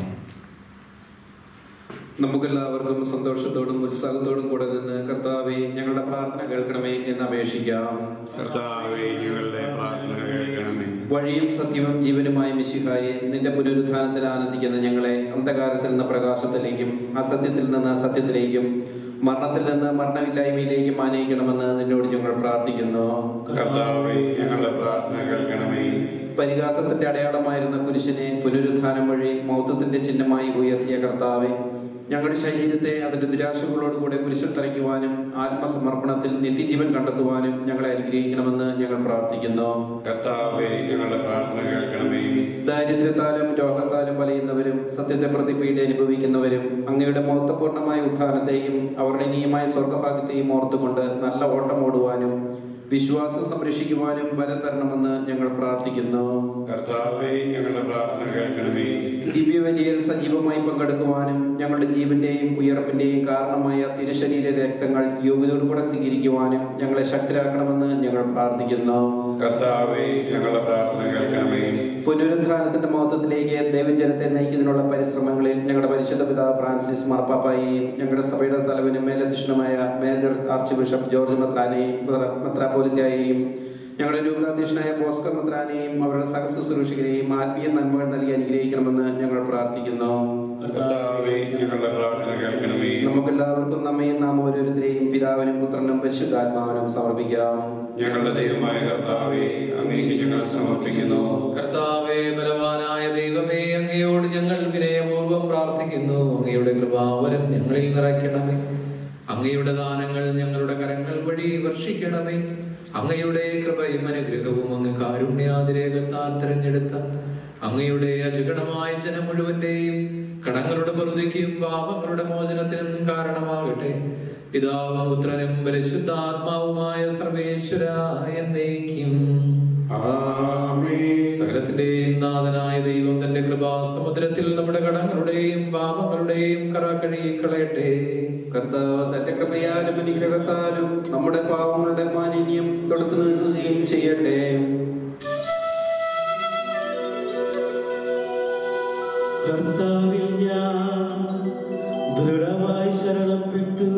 നമുക്കെല്ലാവർക്കും സന്തോഷത്തോടും ഉത്സാഹത്തോടും കൂടെ നിന്ന് കർത്താവെ ഞങ്ങളുടെ പ്രാർത്ഥന കേൾക്കണമേ എന്ന് അപേക്ഷിക്കാം കർത്താവേ ഞങ്ങളുടെ പ്രാർത്ഥന കേൾക്കണമേ വഴിയും സത്യവും ജീവനുമായ മിശിഹായെ നിന്റെ പുനരുത്ഥാനത്തിൽ ആനന്ദിക്കുന്ന ഞങ്ങളെ അന്ധകാരത്തിൽ നിന്ന് പ്രകാശത്തിലേക്കും അസത്യത്തിൽ നിന്ന് സത്യത്തിലേക്കും മരണത്തിൽ നിന്ന് മരണമില്ലായ്മയിലേക്കും ആനയിക്കണമെന്ന് നിന്നോട് ഞങ്ങൾ പ്രാർത്ഥിക്കുന്നു കർത്താവേ ഞങ്ങളുടെ പ്രാർത്ഥന കേൾക്കണമേ പരിഹാസത്തിന്റെ അടയാളമായിരുന്ന കുരിശിനെ പുനരുത്ഥാനം വഴി മൗത്വത്തിന്റെ ചിഹ്നമായി ഉയർത്തിയ കർത്താവെ ഞങ്ങളുടെ ശരീരത്തെ അതിന്റെ ദുരാശകളോടുകൂടെ കുരിശിൽ തറയ്ക്കുവാനും ആത്മസമർപ്പണത്തിൽ നിത്യജീവൻ കണ്ടെത്തുവാനും ഞങ്ങളെ അനുഗ്രഹിക്കണമെന്ന് ഞങ്ങൾ പ്രാർത്ഥിക്കുന്നു കർത്താവേ ഞങ്ങളുടെ പ്രാർത്ഥന കേൾക്കണമേ ദാരിദ്ര്യത്താലും രോഗത്താലും വലയുന്നവരും സത്യത്തെ പ്രതി പീഡ അനുഭവിക്കുന്നവരും അങ്ങയുടെ മഹത്വപൂർണമായ ഉത്ഥാനത്തെയും അവരുടെ ഇനിയമായ സ്വർഗഭാഗ്യത്തെയും ഓർത്തുകൊണ്ട് നല്ല ഓട്ടം ഓടുവാനും വിശ്വാസം സംരക്ഷിക്കുവാനും വരം തരണമെന്ന് ഞങ്ങൾ പ്രാർത്ഥിക്കുന്നു കർത്താവേ ഞങ്ങളുടെ പ്രാർത്ഥന കേൾക്കണമേ ദിവ്യബലിയിൽ സജീവമായി പങ്കെടുക്കുവാനും ഞങ്ങളുടെ ജീവന്റെയും ഉയർപ്പിന്റെയും കാരണമായ തിരുശരീര രക്തങ്ങൾ യോഗ്യതയോടുകൂടെ സ്വീകരിക്കുവാനും ഞങ്ങളെ ശക്തരാക്കണമെന്ന് ഞങ്ങൾ പ്രാർത്ഥിക്കുന്നു കർത്താവേ ഞങ്ങളുടെ പ്രാർത്ഥന കേൾക്കണമേ പുനരുത്ഥാനത്തിന്റെ മഹത്വത്തിലേക്ക് ദൈവജനത്തെ നയിക്കുന്നതിനുള്ള പരിശ്രമങ്ങളിൽ ഞങ്ങളുടെ പരിശുദ്ധ പിതാവ് ഫ്രാൻസിസ് മാർപ്പാപ്പായെയും ഞങ്ങളുടെ സഭയുടെ തലവനും മേലധ്യക്ഷനുമായ മേജർ ആർച്ച് ബിഷപ്പ് ജോർജ് മെത്രാനെയും മെത്രാപോലിത്തയെയും ഞങ്ങളുടെ രൂപതാധ്യക്ഷനായ ബോസ്കർ മെത്രാനെയും അവരുടെ സഹശുശ്രൂഷകരെയും ആത്മീയ നന്മകൾ നൽകി അനുഗ്രഹിക്കണമെന്ന് ഞങ്ങൾ പ്രാർത്ഥിക്കുന്നു കർത്താവേ ഞങ്ങളുടെ പ്രാർത്ഥന കേൾക്കണമേ നമുക്കെല്ലാവർക്കും നമ്മയും നാം ഓരോരുത്തരെയും പിതാവിനും പുത്രനും പരിശുദ്ധാത്മാവിനും സമർപ്പിക്കാം ഞങ്ങളുടെ ദൈവമായ കർത്താവേ അങ്ങേക്ക് ഞങ്ങൾ സമർപ്പിക്കുന്നു കർത്താവേ ബലവാനായ ദൈവമേ അങ്ങയോട് ഞങ്ങൾ വിനയപൂർവ്വം പ്രാർത്ഥിക്കുന്നു അങ്ങയുടെ കൃപാവരം ഞങ്ങളിൽ നിറയ്ക്കണമേ അങ്ങയുടെ ദാനങ്ങൾ ഞങ്ങളുടെ കരങ്ങൾ വഴി വർഷിക്കണമേ അങ്ങയുടെ കൃപയും അനുഗ്രഹവും അങ്ങ് കാരുണ്യാതിരേകത്താൽ തിരഞ്ഞെടുത്ത അങ്ങയുടെ അചകടമായ ജനം മുഴുവന്റെയും കടങ്ങളുടെ വെറുതിക്കും പാപങ്ങളുടെ മോചനത്തിനും കാരണമാകട്ടെ പിതാവും പുത്രനും പരിശുദ്ധാത്മാവുമായ സർവേശ്വര എന്നേക്കും സകലത്തിന്റെയും നാഥനായ ദൈവം തന്റെ കൃപാസമുദ്രത്തിൽ നമ്മുടെ കടങ്ങളുടെയും പാപങ്ങളുടെയും കറ കഴുകിക്കളയട്ടെ കർത്താവ് തന്റെ കൃപയാലും അനുഗ്രഹത്താലും നമ്മുടെ പാവങ്ങളുടെ മാലിന്യം തുടച്ചു നീക്കുകയും ചെയ്യട്ടെ കർത്താവിൽ ഞാൻ ദൃഢമായി ശരണപ്പെട്ടു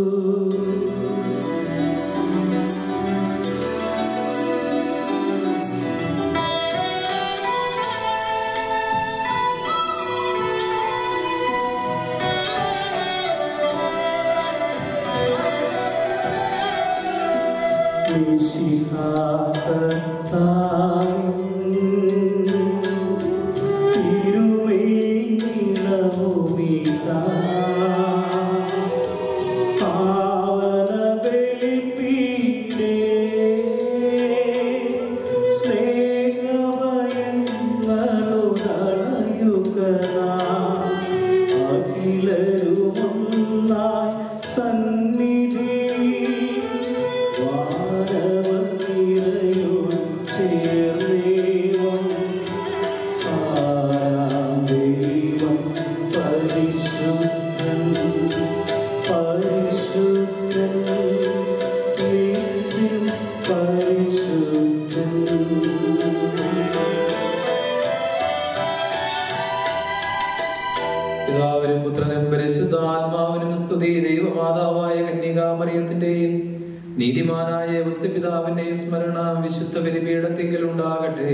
സന്നിധി വാനവത്തിരയോട് ചേർന്നേവം ആരാം ദൈവം പരിശുദ്ധൻ പരിശുദ്ധൻ നിത്യം പരിശുദ്ധൻ പിതാവിനും പുത്രനും പരിശുദ്ധാത്മാവിനും സ്തുതി ദൈവമാതാവായ കന്യകാമറിയത്തിന്റെയും നീതിമാനായ യവസ്യപിതാവിന്റെയും സ്മരണ വിശുദ്ധ ബലിപീഠത്തെങ്കിൽ ഉണ്ടാകട്ടെ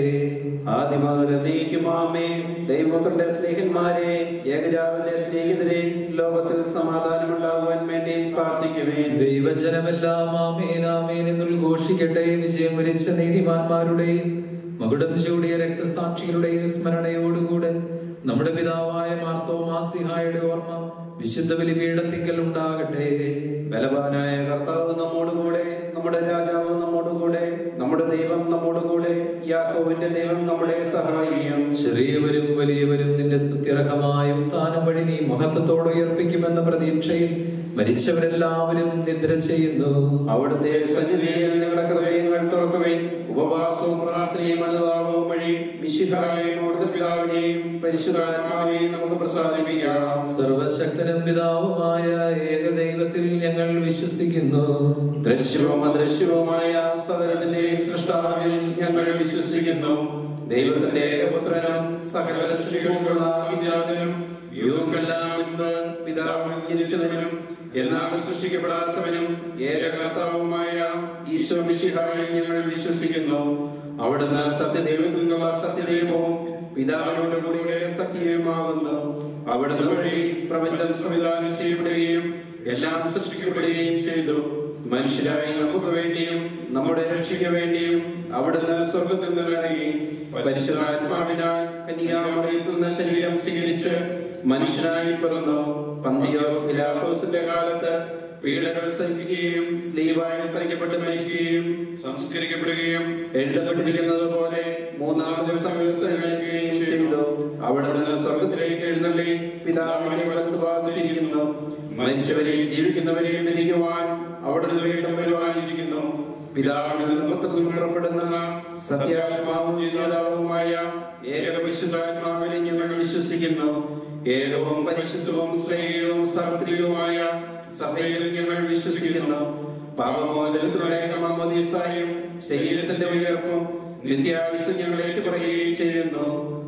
ആദിമാതീക്കുമാമേ ദൈവത്തിന്റെ സ്നേഹന്മാരെ ഏകജാതന്റെ സ്നേഹിതരെ ലോകത്തിൽ സമാധാനമുണ്ടാകുവാൻ വേണ്ടി പ്രാർത്ഥിക്കുവേ ദൈവജനമെല്ലാം ആമേൻ ആമേൻ എന്നുൾ ഘോഷിക്കട്ടെ വിജയം വരിച്ച നീതിമാന്മാരുടെയും മകുടം ചൂടിയ രക്തസാക്ഷികളുടെയും സ്മരണയോടുകൂടെ നമ്മുടെ പിതാവായ മാർത്തോമാസ്തിഹായുടെ ഓർമ്മ വിശുദ്ധ ബലിപീഠത്തിങ്കൽ ഉണ്ടാകട്ടെ ബലവാനായ കർത്താവ് നമ്മോടുകൂടെ നമ്മുടെ രാജാവ് നമ്മോടുകൂടെ നമ്മുടെ ദൈവം നമ്മോടുകൂടെ യാക്കോവിന്റെ ദൈവം നമ്മുടെ സഹായിയും ചെറിയവരും വലിയവരും നിന്റെ സ്തുത്യർഹമായ ഉത്ഥാനം വഴി നീ മഹത്വത്തോടെ ഉയർപ്പിക്കുമെന്ന പ്രതീക്ഷയിൽ മരിച്ചവരെല്ലാവരും നിദ്ര ചെയ്യുന്നു അവിടുത്തെ സന്നിധിയിൽ നിങ്ങളുടെ ഹൃദയങ്ങൾ തുറക്കുവേൻ ഉപവാസവും പ്രാർത്ഥനയും അനുതാപവും വഴി വിശുദ്ധായെയും അവിടുത്തെ പിതാവിനെയും പരിശുദ്ധാത്മാവിനെയും നമുക്ക് പ്രസാദിപ്പിക്കാം സർവശക്തനും പിതാവുമായ ഏകദൈവത്തിൽ ഞങ്ങൾ വിശ്വസിക്കുന്നു ദൃശ്യവും അദൃശ്യവുമായ സകലത്തിന്റെയും സൃഷ്ടാവിൽ ഞങ്ങൾ വിശ്വസിക്കുന്നു ദൈവത്തിന്റെ ഏകപുത്രനും സകല സൃഷ്ടികളുമുള്ള വിജാതനും യുഗങ്ങളെല്ലാം മുൻപ് പിതാവ് ജനിച്ചവനും എന്നാൽ സൃഷ്ടിക്കപ്പെടാത്തവനും ഏകകർത്താവുമായ ഈശോ മിശിഹായിൽ ഞങ്ങൾ വിശ്വസിക്കുന്നു അവിടുന്ന് സത്യദൈവത്തിൽ നിന്നുള്ള സത്യദൈവവും പിതാവിനോട് കൂടെ സത്യവുമാകുന്നു അവിടുന്ന് വഴി പ്രപഞ്ചം സംവിധാനം ചെയ്യപ്പെടുകയും എല്ലാം സൃഷ്ടിക്കപ്പെടുകയും ചെയ്തു മനുഷ്യരായി നമുക്ക് വേണ്ടിയും നമ്മുടെ രക്ഷയ്ക്ക് വേണ്ടിയും അവിടുന്ന് സ്വർഗത്തിൽ നിന്ന് ഇറങ്ങി പരിശുദ്ധാത്മാവിനാൽ കന്യാമറിയത്തിൽ നിന്ന് ശരീരം സ്വീകരിച്ച് മനുഷ്യനായി പിറന്നു പന്തിയോസ് പിലാത്തോസിന്റെ കാലത്ത് പീഡകൾ സഹിക്കുകയും സ്ലീവായി പരിക്കപ്പെട്ട് മരിക്കുകയും സംസ്കരിക്കപ്പെടുകയും എഴുതപ്പെട്ടിരിക്കുന്നത് പോലെ മൂന്നാം ദിവസം ഉയർത്തെഴുന്നേൽക്കുകയും ചെയ്തു അവിടുന്ന് സ്വർഗത്തിലേക്ക് എഴുന്നള്ളി പിതാവിനെ വലതുഭാഗത്തിരിക്കുന്നു മനുഷ്യവരെയും ജീവിക്കുന്നവരെയും വിധിക്കുവാൻ അവിടുന്ന് വീണ്ടും വരുവാനിരിക്കുന്നു പിതാവിൽ നിന്ന് പുത്രത്തിൽ പുറപ്പെടുന്ന സത്യാത്മാവും ജീവതാവുമായ ഏക വിശുദ്ധാത്മാവിനെ ഞങ്ങൾ വിശ്വസിക്കുന്നു ഏകവും പരിശുദ്ധവും സ്നേഹവും സാത്രികവുമായ സഭയിൽ ഞങ്ങൾ വിശ്വസിക്കുന്നു പാപമോചനത്തിലുള്ള ഏകമാമോദീസായും ശരീരത്തിന്റെ ഉയർപ്പും നിത്യായുസ് ഞങ്ങൾ ഏറ്റുപറയുകയും ചെയ്യുന്നു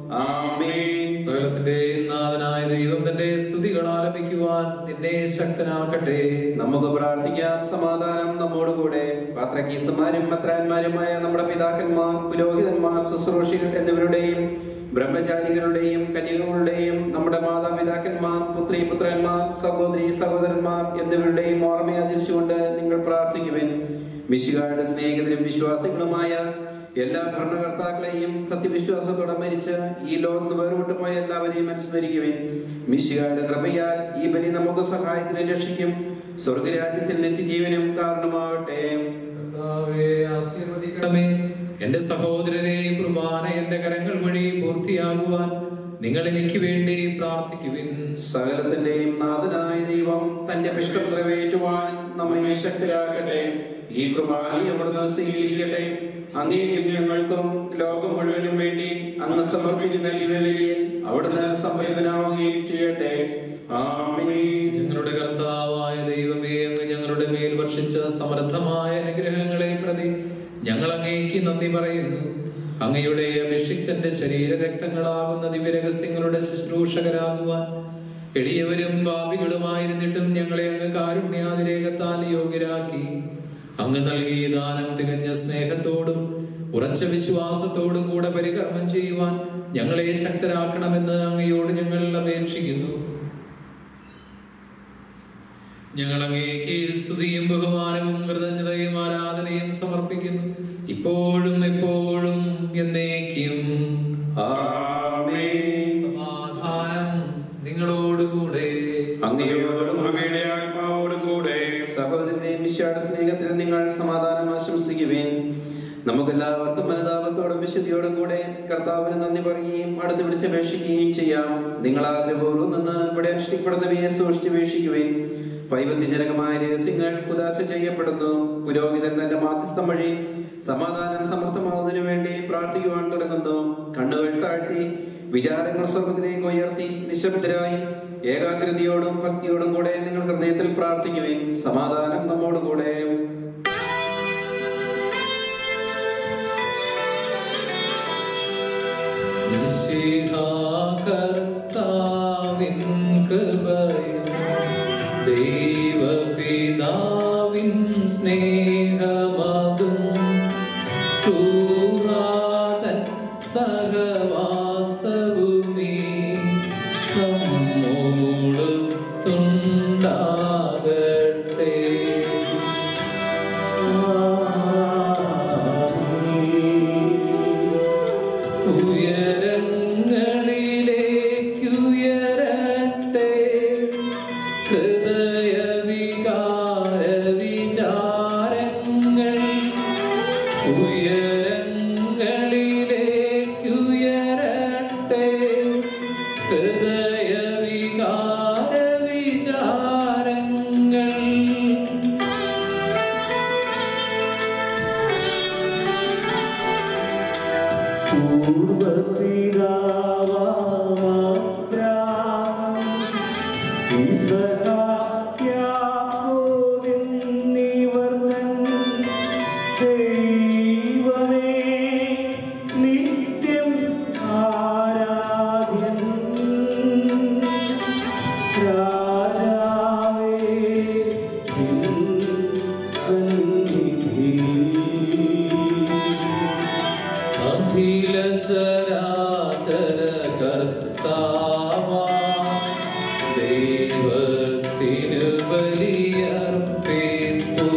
ആമേൻ സകലത്തിന്റെയും നാഥനായ ദൈവം തന്റെ സ്തുതികൾ ആലപിക്കുവാൻ നിന്നെ ശക്തനാക്കട്ടെ നമുക്ക് പ്രാർത്ഥിക്കാം സമാധാനം നമ്മോടുകൂടെ പാത്രക്കീസന്മാരും മത്രാന്മാരുമായ നമ്മുടെ പിതാക്കന്മാർ പുരോഹിതന്മാർ ശുശ്രൂഷികൾ എന്നിവരുടെയും ബ്രഹ്മചാരികളുടെയും കന്യകളുടെയും നമ്മുടെ മാതാപിതാക്കന്മാർ പുത്രി പുത്രന്മാർ സഹോദരി സഹോദരന്മാർ എന്നിവരുടെയും ഓർമ്മയാചരിച്ചുകൊണ്ട് നിങ്ങൾ പ്രാർത്ഥിക്കുവിൻ മിശികാരുടെ സ്നേഹിതരും വിശ്വാസികളുമായ എല്ലാ ഭരണകർത്താക്കളെയും സത്യവിശ്വാസത്തോടെ മരിച്ച് ഈ ലോകത്ത് വേർവിട്ട് പോയ എല്ലാവരെയും അനുസ്മരിക്കുവിൻ മിശികായുടെ കൃപയാൽ ഈ ബലി നമുക്ക് സഹായത്തിന് രക്ഷിക്കും സ്വർഗരാജ്യത്തിൽ നിത്യജീവനും കാരണമാകട്ടെ കർത്താവേ, ആശീർവദിക്കണമേ എന്റെ സഹോദരനെ കുർബാന എന്റെ കരങ്ങൾ വഴി പൂർത്തിയാകുവാൻ നിങ്ങൾ എനിക്ക് വേണ്ടി പ്രാർത്ഥിക്കുവിൻ സകലത്തിന്റെയും നാഥനായ ദൈവം തന്റെ ഇഷ്ടം നിറവേറ്റുവാൻ നമ്മെ ശക്തരാക്കട്ടെ ഈ കുർബാന അവിടുന്ന് സ്വീകരിക്കട്ടെ അങ്ങേക്കും ഞങ്ങൾക്കും ലോകം മുഴുവനും വേണ്ടി അങ്ങ് സമർപ്പിക്കുന്ന ഈ ബലിയിൽ അവിടുന്ന് സംപ്രീതനാവുകയും ചെയ്യട്ടെ ആമേൻ ഞങ്ങളുടെ കർത്താവായ ദൈവമേ അങ്ങ് ഞങ്ങളുടെ മേൽ വർഷിച്ച സമൃദ്ധമായ അനുഗ്രഹങ്ങളെ പ്രതി ഞങ്ങൾ അങ്ങേക്ക് നന്ദി പറയുന്നു അങ്ങയുടെ അഭിഷിക്തന്റെ ശരീരരക്തങ്ങളാകുന്ന ദിവ്യരഹസ്യങ്ങളുടെ ശുശ്രൂഷകരാകുവാൻ എളിയവരും ഭാവികളുമായിരുന്നിട്ടും ഞങ്ങളെ അങ്ങ് കാരുണ്യാതിരേകത്താൽ യോഗ്യരാക്കി അങ്ങ് നൽകിയ ദാനം തികഞ്ഞ സ്നേഹത്തോടും ഉറച്ച വിശ്വാസത്തോടും കൂടെ പരികർമ്മം ചെയ്യുവാൻ ഞങ്ങളെ ശക്തരാക്കണമെന്ന് അങ്ങയോട് ഞങ്ങൾ അപേക്ഷിക്കുന്നു ഞങ്ങൾ അങ്ങേക്ക് സ്തുതിയും ബഹുമാനവും കൃതജ്ഞതയും ആരാധനയും സമർപ്പിക്കുന്നു ഇപ്പോഴും എപ്പോഴും എന്നേക്കും ആമേൻ സമാധാനം നിങ്ങളോടുകൂടെ അങ്ങയോടും അങ്ങയുടെ ആത്മാവോടും കൂടെ സഹോദരനെയും വിശ്വാസ സ്നേഹത്തിൽ നിങ്ങൾ സമാധാനം ആശംസിക്കുവേൻ നമുക്കെല്ലാവർക്കും മനതാപത്തോടും വിശുദ്ധിയോടും കൂടെ കർത്താവിന് നന്ദി പറയുകയും അടുത്ത് വിളിച്ചപേക്ഷിക്കുകയും ചെയ്യാം നിങ്ങൾ ആദരപൂർവ്വം നിന്ന് ഇവിടെ അനുഷ്ഠിക്കപ്പെടുന്നവയെ സൂക്ഷിച്ചപേക്ഷിക്കുവേൻ വൈവിധ്യജനകമായ രഹസ്യങ്ങൾ ഉദാശ ചെയ്യപ്പെടുന്നു പുരോഹിതൻ തന്റെ മാധ്യസ്ഥം വഴി സമാധാനം സമർത്ഥമാവുന്നതിനു വേണ്ടി പ്രാർത്ഥിക്കുവാൻ തുടങ്ങുന്നു കണ്ണുകൾ താഴ്ത്തി വിചാരങ്ങൾ സ്വർഗത്തിലേക്ക് ഉയർത്തി നിശബ്ദരായി ഏകാഗ്രതയോടും ഭക്തിയോടും കൂടെ നിങ്ങൾ ഹൃദയത്തിൽ പ്രാർത്ഥിക്കുവിൻ സമാധാനം നമ്മോട് കൂടെ കർത്താവിൻ കൃപയും ദൈവപിതാവിൻ സ്നേഹമതും കൂഹാതൻ സഹവാസവുമീ നമ്മോടൊത്തുണ്ടാകട്ടെ ഉയരങ്ങളിലേക്കുയരട്ടെ ഹൃദയവികാര വിചാരങ്ങൾ ഉയരങ്ങളിലേക്കുയരട്ടെ ഹൃദയവികാര വിചാരങ്ങൾ നിത്യം ആരാധ്യൻ രാജാവേ നിൻ സന്നിധി അഖില ചരാചര കർത്താവാ ദൈവത്തിനു ബലിയർപ്പിപ്പു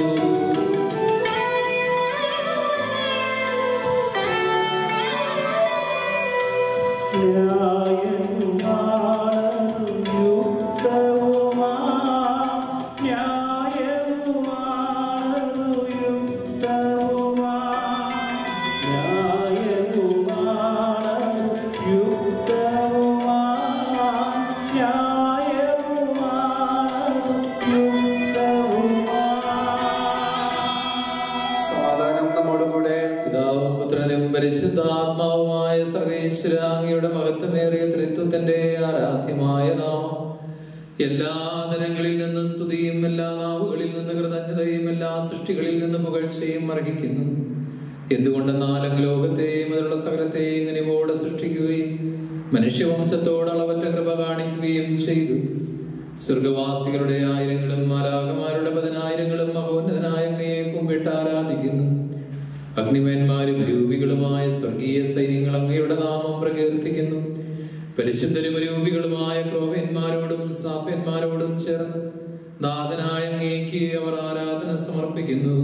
സമാധാനം നമ്മോട് കൂടെ പിതാവും പുത്രനും പരിശുദ്ധാത്മാവുമായ സർവേശ്വര അങ്ങയുടെ മഹത്വമേറിയ ത്രിത്വത്തിന്റെ ആരാധ്യമായ നാമം എല്ലാ തരങ്ങളിൽ നിന്ന് സ്തുതിയും എല്ലാ നാവുകളിൽ നിന്ന് കൃതജ്ഞതയും എല്ലാ സൃഷ്ടികളിൽ നിന്ന് പുകഴ്ചയും അർഹിക്കുന്നു എന്തുകൊണ്ടെന്നാൽ അങ്ങ് ലോകത്തെയും അതിലുള്ള സകലത്തെയും ഇങ്ങനെയോടെ സൃഷ്ടിക്കുകയും മനുഷ്യവംശത്തോട് അളവറ്റ കൃപ കാണിക്കുകയും ചെയ്തു സ്വർഗവാസികളുടെ ആയിരങ്ങളും മാലാകമാരുടെ പതിനായിരങ്ങളും മഹോന്നതനായ അങ്ങയെ കുമ്പിട്ട് ആരാധിക്കുന്നു അഗ്നിമന്മാരും രൂപികളുമായ സ്വർഗീയ സൈന്യങ്ങൾ അങ്ങയുടെ നാമം പ്രകീർത്തിക്കുന്നു പരിശുദ്ധരും രൂപികളുമായ ക്രോവന്മാരോടും സാപ്യന്മാരോടും ചേർന്ന് നാഥനായ അങ്ങേക്ക് അവർ ആരാധന സമർപ്പിക്കുന്നു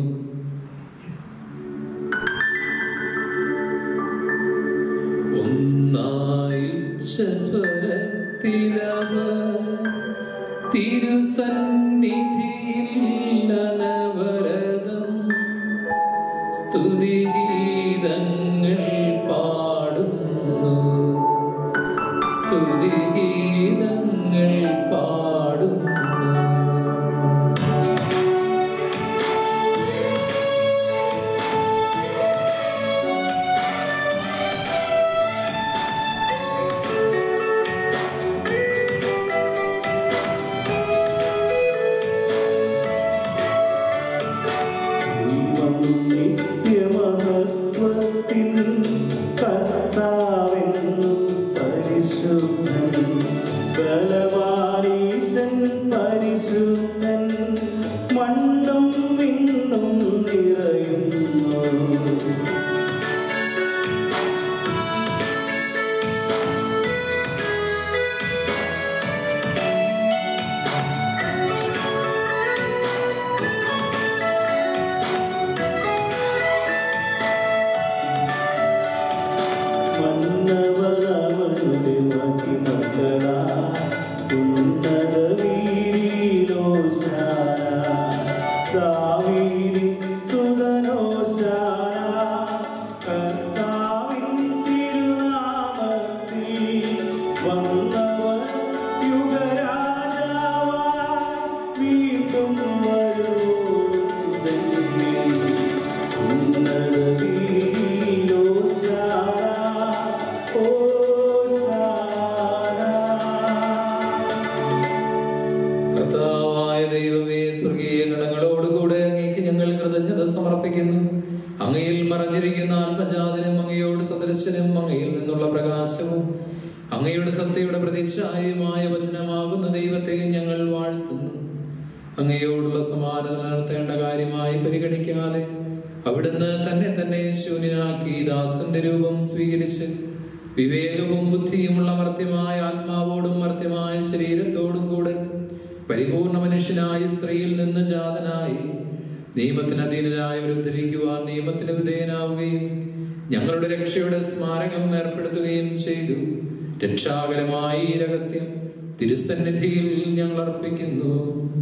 ഒന്നായുച്ചസ്വരത്തിലവർ തിരുസന്നിധിയിൽ അനവരതം സ്തുതിഗീതങ്ങൾ പാടുന്നു സ്തുതിഗീതങ്ങൾ സ്തുതിഗീതങ്ങൾ പാടുന്നു ദൈവം നിത്യമഹത്വത്തിൻ കർത്താവെന്നും പരിശുദ്ധൻ ബലവാനീശൻ പരിശുദ്ധൻ മണ്ണും വിണ്ണും നിറയുന്നു മന്നവരവനുടെ മഹിമകളാ ഉന്നത വീരിലോശാന ദാവീദിൻ സുതനോശാന കർത്താവിൻ തിരുനാമത്തിൽ വന്നവൻ യുഗരാജാവായി വീണ്ടും വരുവോടുണ്ടെങ്കിൽ ഉന്നത വീരിലോശാന കർത്താവായ ദൈവമേ സ്വർഗീയ ഗണങ്ങളോടുകൂടെ അങ്ങേക്ക് ഞങ്ങൾ കൃതജ്ഞത സമർപ്പിക്കുന്നു അങ്ങയിൽ മറഞ്ഞിരിക്കുന്ന ആത്മജാതനും അങ്ങയോട് സദൃശനും അങ്ങയിൽ നിന്നുള്ള പ്രകാശവും അങ്ങയുടെ സത്യയുടെ പ്രതിച്ഛായയുമായ വചനമാകുന്ന ദൈവത്തെ ഞങ്ങൾ വാഴ്ത്തുന്നു അങ്ങയോടുള്ള സമാനത നിർത്തേണ്ട കാര്യമായി പരിഗണിക്കാതെ അവിടുന്ന് തന്നെ തന്നെ ശൂന്യനാക്കി ദാസന്റെ രൂപം സ്വീകരിച്ച് വിവേകവും ബുദ്ധിയുമുള്ള മർത്യമായ ആത്മാവോടും മർത്യമായ ശരീരത്തോടും കൂടെ പരിപൂർണ മനുഷ്യനായി സ്ത്രീയിൽ നിന്ന് ജാതനായി നിയമത്തിന് അധീനരായവർ ഉദ്ധരിക്കുവാൻ നിയമത്തിന് വിധേയനാവുകയും ഞങ്ങളുടെ രക്ഷയുടെ സ്മാരകം ഏർപ്പെടുത്തുകയും ചെയ്തു രക്ഷാകരമായി ഈ രഹസ്യം തിരുസന്നിധിയിൽ ഞങ്ങൾ അർപ്പിക്കുന്നു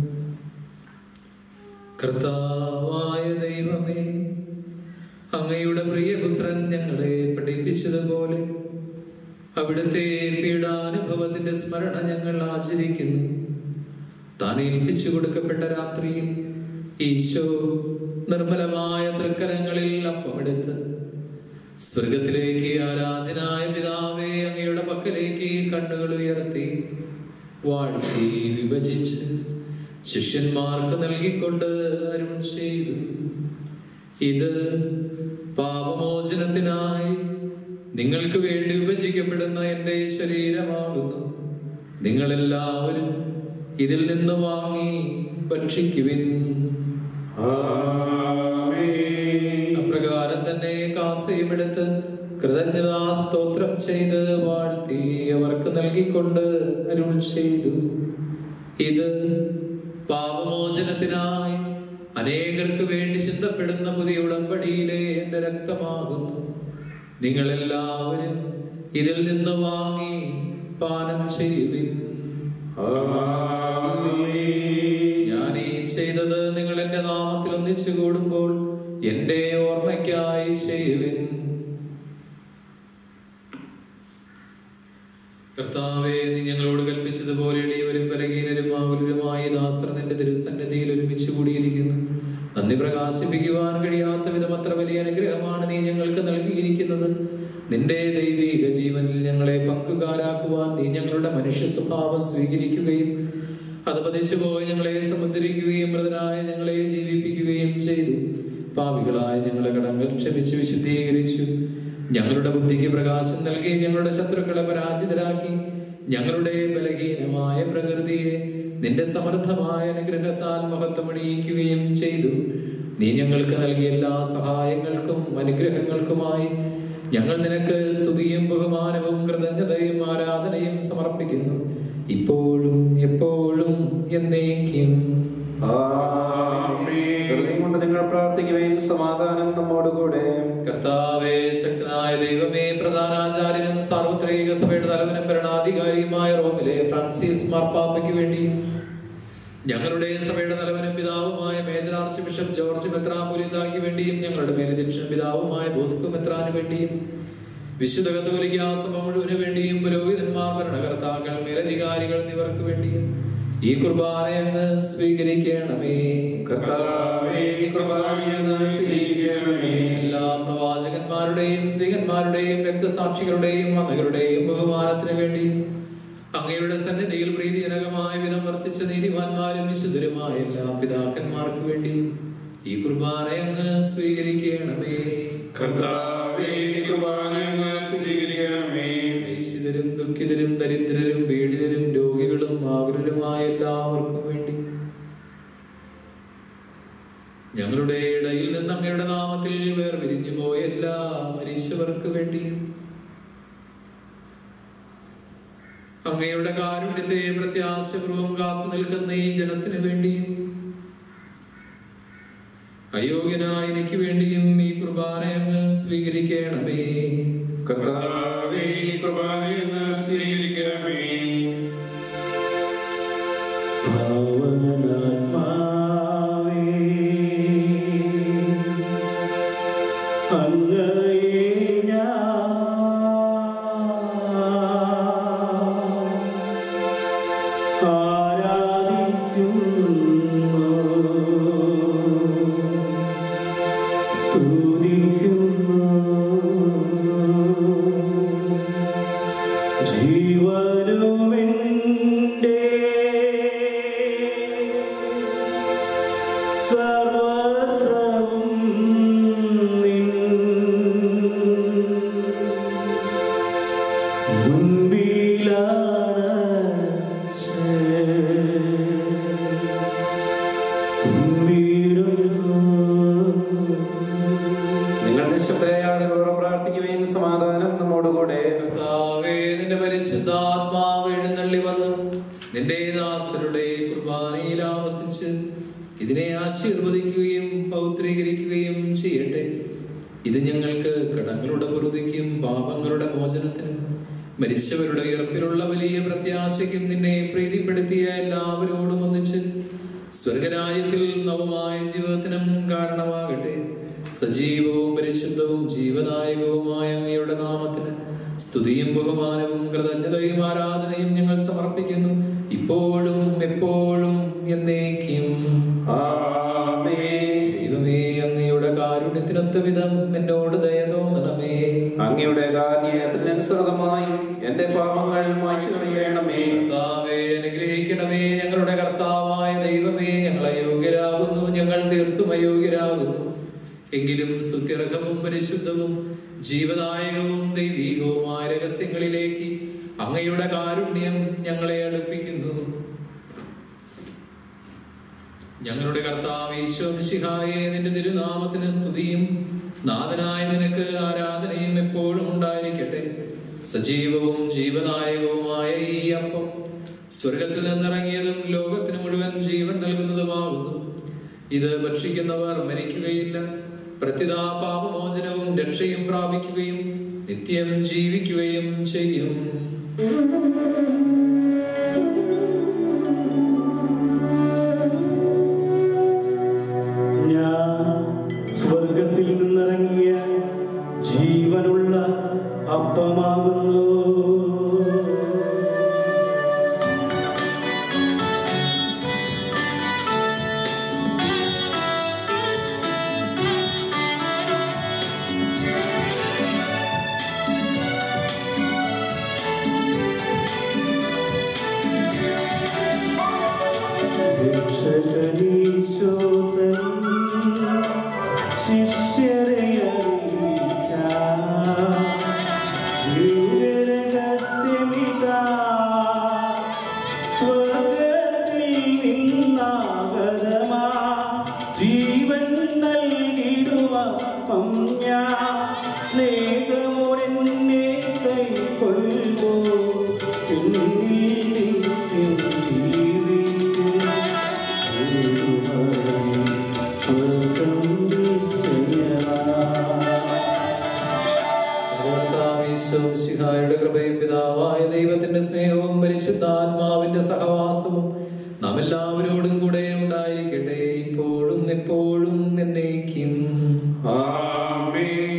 കർത്താവായ ദൈവമേ അങ്ങയുടെ പ്രിയപുത്രൻ ഞങ്ങളെ പഠിപ്പിച്ചതുപോലെ അവിടുത്തെ പീഡാനുഭവത്തിന്റെ സ്മരണ ഞങ്ങൾ ആചരിക്കുന്നു താൻ ഏൽപ്പിച്ചു കൊടുക്കപ്പെട്ട രാത്രിയിൽ ഈശോ നിർമ്മലമായ തൃക്കരങ്ങളിൽ അപ്പമെടുത്ത് സ്വർഗത്തിലേക്ക് ആരാധനായ പിതാവേ അങ്ങയുടെ പക്കലേക്ക് കണ്ണുകൾ ഉയർത്തി വാഴ്ത്തി വിഭജിച്ച് ശിഷ്യന്മാർക്ക് നൽകിക്കൊണ്ട് അരുൾ ചെയ്തു ഇത് പാപമോചനത്തിനായി നിങ്ങൾക്ക് വേണ്ടി വിഭജിക്കപ്പെടുന്ന എൻ്റെ ശരീരമാകുന്നു നിങ്ങളെല്ലാവരും ഇതിൽ നിന്ന് വാങ്ങി ഭക്ഷിക്കുവിൻ അപ്രകാരം തന്നെ കാസയുമെടുത്ത് കൃതജ്ഞതാ സ്തോത്രം ചെയ്ത് വാഴ്ത്തി അവർക്ക് നൽകിക്കൊണ്ട് അരുൾ ചെയ്തു ഇത് പാപമോചനത്തിനായി അനേകർക്ക് വേണ്ടി ചിന്തപ്പെടുന്ന പുതിയ ഉടമ്പടിയിലെ എന്റെ രക്തമാകുന്നു നിങ്ങളെല്ലാവരും ഇതിൽ നിന്ന് വാങ്ങി പാനം ചെയ്യുവിൻ ഞാൻ ഈ ചെയ്തത് നിങ്ങൾ എന്റെ നാമത്തിൽ ഒന്നിച്ചു കൂടുമ്പോൾ എന്റെ ഓർമ്മയ്ക്കായി ചെയ്യുവിൻ കർത്താവെ നീ ഞങ്ങളോട് കൽപ്പിച്ചതുപോലെ എളിയവരും ബലഹീനരും ആകുലരുമായ ദാസർ നിന്റെ തിരുസന്നിധിയിൽ ഒരുമിച്ച് കൂടിയിരിക്കുന്നു നന്ദി പ്രകാശിപ്പിക്കുവാൻ കഴിയാത്ത വിധം അത്ര വലിയ അനുഗ്രഹമാണ് നീ ഞങ്ങൾക്ക് നൽകിയിരിക്കുന്നത് നിന്റെ ദൈവിക ജീവനിൽ ഞങ്ങളെ പങ്കുകാരാക്കുവാൻ നീ ഞങ്ങളുടെ മനുഷ്യ സ്വഭാവം സ്വീകരിക്കുകയും അത് പതിച്ചു പോയി ഞങ്ങളെ സമുദ്രിക്കുകയും മൃതനായ ഞങ്ങളെ ജീവിപ്പിക്കുകയും ചെയ്തു പാവികളായ ഞങ്ങളെ കടങ്ങൾ ക്ഷമിച്ച് വിശുദ്ധീകരിച്ചു ഞങ്ങളുടെ ബുദ്ധിക്ക് പ്രകാശം നൽകി ഞങ്ങളുടെ ശത്രുക്കളെ പരാജിതരാക്കി ഞങ്ങളുടെ ബലഹീനമായ പ്രകൃതിയെ നിന്റെ സമൃദ്ധമായ അനുഗ്രഹത്താൽ മഹത്വമണിയിക്കുകയും ചെയ്തു നീ ഞങ്ങൾക്ക് നൽകിയ എല്ലാ സഹായങ്ങൾക്കും അനുഗ്രഹങ്ങൾക്കുമായി ഞങ്ങൾ നിനക്ക് സ്തുതിയും ബഹുമാനവും കൃതജ്ഞതയും ആരാധനയും സമർപ്പിക്കുന്നു ഇപ്പോഴും എപ്പോഴും എന്നേക്കും ഹൃദയം കൊണ്ട് നിങ്ങൾ പ്രാർത്ഥിക്കുവേൻ സമാധാനം നമ്മോടുകൂടെ കർത്താവേ ശക്തനായ ദൈവമേ പ്രധാനാചാര്യനും സാർവത്രിക സഭയുടെ തലവനും ഭരണാധികാരിയുമായ റോമിലെ ഫ്രാൻസിസ് മാർപ്പാപ്പയ്ക്ക് വേണ്ടി ഞങ്ങളുടെ സഭയുടെ തലവനും പിതാവുമായ മേജർ ആർച്ച് ബിഷപ്പ് ജോർജ് മെത്രാപുരിതാക്ക് വേണ്ടിയും ഞങ്ങളുടെ മേലധ്യക്ഷൻ പിതാവുമായ ബോസ്കോ മെത്രാന് വേണ്ടിയും വിശുദ്ധ കത്തോലിക്ക സഭ മുഴുവന് വേണ്ടിയും പുരോഹിതന്മാർ ഭരണകർത്താക്കൾ മേലധികാരികൾ എന്നിവർക്ക് വേണ്ടിയും ഈ കുർബാന അങ്ങ് സ്വീകരിക്കണമേ കർത്താവേ കൃപാണിയെന്ന് സ്വീകരിക്കണമേ എല്ലാ പ്രവാചകന്മാരുടെയും സ്ത്രീകന്മാരുടെയും രക്തസാക്ഷികളുടെയും അമ്മകളുടെയും ബഹുമാനത്തിന് വേണ്ടി അങ്ങയുടെ സന്നിധിയിൽ പ്രീതിജനകമായ വിധം വർത്തിച്ച നീതിമാന്മാരും വിശുദ്ധരുമായ എല്ലാ പിതാക്കന്മാർക്ക് വേണ്ടിയും ഈ കുർബാന അങ്ങ് സ്വീകരിക്കണമേ കർത്താവേ കൃപാനങ്ങ് സ്വീകരിക്കണമേ ക്ലേശിതരും ദുഃഖിതരും ദരിദ്രരും പീഡിതരും രോഗികളും ആകുലരുമായ എല്ലാവർക്കും വേണ്ടി ഞങ്ങളുടെ ഇടയിൽ നിന്ന് അങ്ങയുടെ നാമത്തിൽ വേർപിരിഞ്ഞു പോയ എല്ലാ മനുഷ്യർക്ക് വേണ്ടിയും അങ്ങയുടെ കാരുണ്യത്തെ പ്രത്യാശപൂർവം കാത്തു നിൽക്കുന്ന ഈ ജനത്തിന് വേണ്ടിയും അയോഗ്യനായ എനിക്ക് വേണ്ടിയും ഈ കുർബാന അങ്ങ് സ്വീകരിക്കണമേ കർത്താവേ കൃപാനങ്ങ് സ്വീകരിക്കണമേ ഭാവനാത്മാവേ അങ്ങയെ ഞാൻ ആരാധിക്കുന്നു സ്തുതിക്കുന്നു ജീവനുമെൻ്റെ സർവസവും നിൻ നിങ്ങൾ നിശബ്ദരായാതെ പൂർവ്വം പ്രാർത്ഥിക്കുകയും സമാധാനം നമ്മോടുകൂടെ കർത്താവേ നിന്റെ പരിശുദ്ധാത്മാവ് എഴുന്നള്ളി വന്ന് നിന്റെ ദാസരുടെ കുർബാനയിൽ ആവസിച്ച് ഇതിനെ ആശീർവദിക്കുകയും പൗത്രീകരിക്കുകയും ചെയ്യട്ടെ ഇത് ഞങ്ങൾക്ക് കടങ്ങളുടെ പൊറുതിക്കും പാപങ്ങളുടെ മോചനത്തിനും മരിച്ചവരുടെ ഉയർപ്പിലുള്ള വലിയ പ്രത്യാശയ്ക്കും നിന്നെ പ്രീതിപ്പെടുത്തിയ എല്ലാവരോടും ഒന്നിച്ച് സ്വർഗരാജ്യത്തിൽ നവമായ ജീവിതത്തിനും കാരണമാകട്ടെ സജീവവും പരിശുദ്ധവും ജീവദായകവുമായ അങ്ങയുടെ നാമത്തിന് സ്തുതിയും ബഹുമാനവും കൃതജ്ഞതയും ആരാധനയും ഞങ്ങൾ സമർപ്പിക്കുന്നു ഇപ്പോഴും എപ്പോഴും എന്നേക്കും ആമേൻ. ദൈവമേ അങ്ങയുടെ കാരുണ്യത്തിനൊത്ത വിധം എന്നോട് ദയ തോന്നണമേ അങ്ങയുടെ കാരുണ്യത്തിനനുസൃതമായി എന്റെ പാപങ്ങൾ മായ്ച്ചു കളയണമേ കർത്താവേ അനുഗ്രഹിക്കണമേ ഞങ്ങളുടെ കർത്താവായ ദൈവമേ ഞങ്ങൾ അയോഗ്യരാകുന്നു ഞങ്ങൾ തീർത്തും അയോഗ്യരാകുന്നു എങ്കിലും സ്തുത്യർഹവും പരിശുദ്ധവും ജീവദായകവും ദൈവീകവുമായ രഹസ്യങ്ങളിലേക്ക് അങ്ങയുടെ കാരുണ്യം ഞങ്ങളെ അടുപ്പിക്കുന്നു ഞങ്ങളുടെ കർത്താവ് ഈശോ മിശിഹായെ നിന്റെ തിരുനാമത്തിന് സ്തുതിയും നാഥനായ നിനക്ക് ആരാധനയും എപ്പോഴും ഉണ്ടായിരിക്കട്ടെ സജീവവും ജീവദായകവുമായ ഈ അപ്പം സ്വർഗത്തിൽ നിന്നിറങ്ങിയതും ലോകത്തിന് മുഴുവൻ ജീവൻ നൽകുന്നതുമാകുന്നു ഇത് ഭക്ഷിക്കുന്നവർ മരിക്കുകയില്ല പ്രത്യുതാ പാപമോചനവും രക്ഷയും പ്രാപിക്കുകയും നിത്യം ജീവിക്കുകയും ചെയ്യും ഞാൻ സ്വർഗത്തിൽ നിന്നിറങ്ങിയ ജീവനുള്ള അപ്പമാകുന്നു രക്ഷകനീശോതൻ ശിഷ്യരെ അറിയിച്ച ദിവ്യരഹസ്യമിതാ. സ്വർഗ്ഗത്തിൽ നിന്നാഗതമാ ജീവൻ നൽകിടുവപ്പം ഞാൻ സ്നേഹമോടെന്നെ കൈക്കൊള്ളൂ എന്നിൽ നിത്യം ജീവിക്കും സ്വർഗം നിശ്ചയമാ യുടെ കൃപയും പിതാവായ ദൈവത്തിന്റെ സ്നേഹവും പരിശുദ്ധാത്മാവിന്റെ സഹവാസവും നാം എല്ലാവരോടും കൂടെ ഉണ്ടായിരിക്കട്ടെ ഇപ്പോഴും എപ്പോഴും എന്നേക്കും ആമേൻ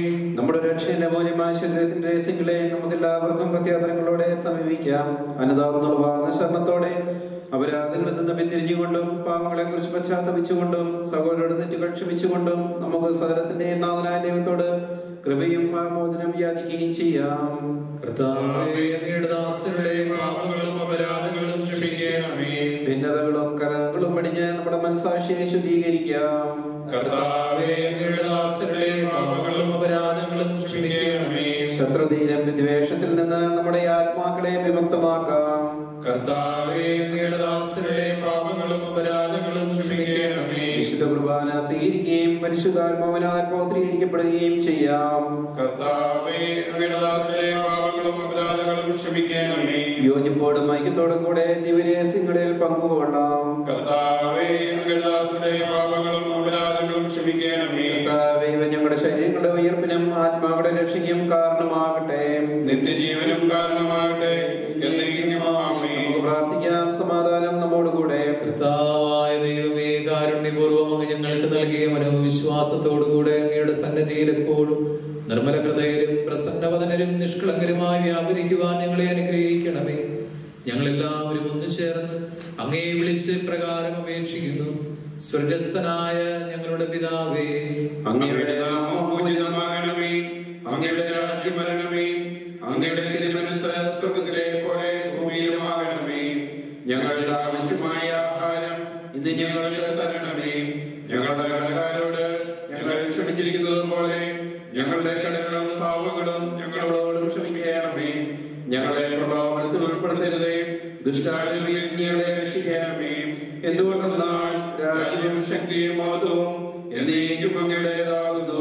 നമ്മുടെ രക്ഷയുടെ മൂല്യമായ ശരീരത്തിന്റെ രഹസ്യങ്ങളെ നമുക്ക് എല്ലാവർക്കും പ്രത്യാദരങ്ങളോടെ സമീപിക്കാം അനുതാപെന്നുള്ള ശരണത്തോടെ അപരാധങ്ങളിൽ നിന്ന് പിന്തിരിഞ്ഞുകൊണ്ടും പാവങ്ങളെ കുറിച്ച് പശ്ചാത്തപിച്ചുകൊണ്ടും സഹോദരരുടെ തെറ്റുകൾ ക്ഷമിച്ചുകൊണ്ടും നമുക്ക് സകലത്തിന്റെ നാഥനായ ദൈവത്തോട് കൃപയും പാമോചനം യാചിക്കുകയും ചെയ്യാം കർത്താവേ അങ്ങയുടെ ദാസരുടെ പാപങ്ങളും അപരാധങ്ങളും ക്ഷമിക്കണമേ ഭിന്നതകളും കലഹങ്ങളും പടിഞ്ഞ് നമ്മുടെ മനസാക്ഷിയെ ശുദ്ധീകരിക്കാം കർത്താവേ അങ്ങയുടെ ദാസരുടെ പാപങ്ങളും അപരാധങ്ങളും ക്ഷമിക്കണമേ ശത്രുതയിലും വിദ്വേഷത്തിൽ നിന്ന് നമ്മുടെ ആത്മാക്കളെ വിമുക്തമാക്കാം കർത്താവേ അങ്ങയുടെ ദാസരുടെ പാപങ്ങളും അപരാധങ്ങളും ക്ഷമിക്കണമേ വിശുദ്ധ കുർബാന സ്വീകരിക്കുകയും പരിശുദ്ധാത്മാവിനാൽ പൗത്രീകരിക്കപ്പെടുകയും ചെയ്യാം കർത്താവേ അങ്ങയുടെ ദാസരെ പാപങ്ങളും അപരാധങ്ങളും ക്ഷമിക്കണമേ യോജിപ്പോടും ഐക്യത്തോടും കൂടെ ദിവരേസ്യങ്ങളിൽ പങ്കുകൊള്ളാം കർത്താവേ അങ്ങയുടെ ദാസരെ പാപങ്ങളും അപരാധങ്ങളും ക്ഷമിക്കണമേ കർത്താവേ, ഇവ ഞങ്ങളുടെ ശരീരങ്ങളുടെ ഉയർപ്പിനും ആത്മാക്കളുടെ രക്ഷയ്ക്കും കാരണമാകട്ടെ നിത്യജീവനും കാരണമാകട്ടെ എന്നേക്കും ആമേൻ നമുക്ക് പ്രാർത്ഥിക്കാം സമാധാനം നമ്മോടുകൂടെ കർത്താവായ ദൈവമേ കാരുണ്യപൂർവ്വം അങ്ങ് ഞങ്ങൾക്ക് നൽകിയ മനോവിശ്വാസത്തോടുകൂടെ അങ്ങയുടെ സന്നദ്ധിയിൽ എപ്പോഴും നിർമ്മല ഹൃദയരും പ്രസന്നവദനരും നിഷ്കളങ്കരുമായി വ്യാപരിക്കുവാൻ ഞങ്ങളെ അനുഗ്രഹിക്കണമേ ഞങ്ങളെല്ലാവരും ഒന്നു ചേർന്ന് അങ്ങേ വിളിച്ച് പ്രകാരം അപേക്ഷിക്കുന്നു സ്വർഗസ്ഥനായ ഞങ്ങളുടെ പിതാവേ അങ്ങയുടെ നാമം പൂജിതമാകണമേ അങ്ങയുടെ രാജ്യം വരണമേ അങ്ങയുടെ തിരുമനസ് സ്വർഗത്തിലെ പോലെ ഭൂമിയിലുമാകണമേ ഞങ്ങളുടെ ആവശ്യമായ ആഹാരം ഇന്ന് ഞങ്ങൾക്ക് തരണമേ ഞങ്ങളുടെ കടക്കാരോട് ഞങ്ങൾ ക്ഷമിച്ചിരിക്കുന്നത് പോലെ ഞങ്ങളുടെ കടകളും പാവങ്ങളും ഞങ്ങളോട് ക്ഷമിക്കണമേ ഞങ്ങളെ പ്രഭാവത്തിൽ ഉൾപ്പെടുത്തരുതേ ദുഷ്ടാരൂപിയിൽ ഞങ്ങളെ രക്ഷിക്കണമേ എന്തുകൊണ്ടെന്നാൽ രാജ്യവും ശക്തിയും മഹത്വവും എന്നേക്കും അങ്ങയുടേതാകുന്നു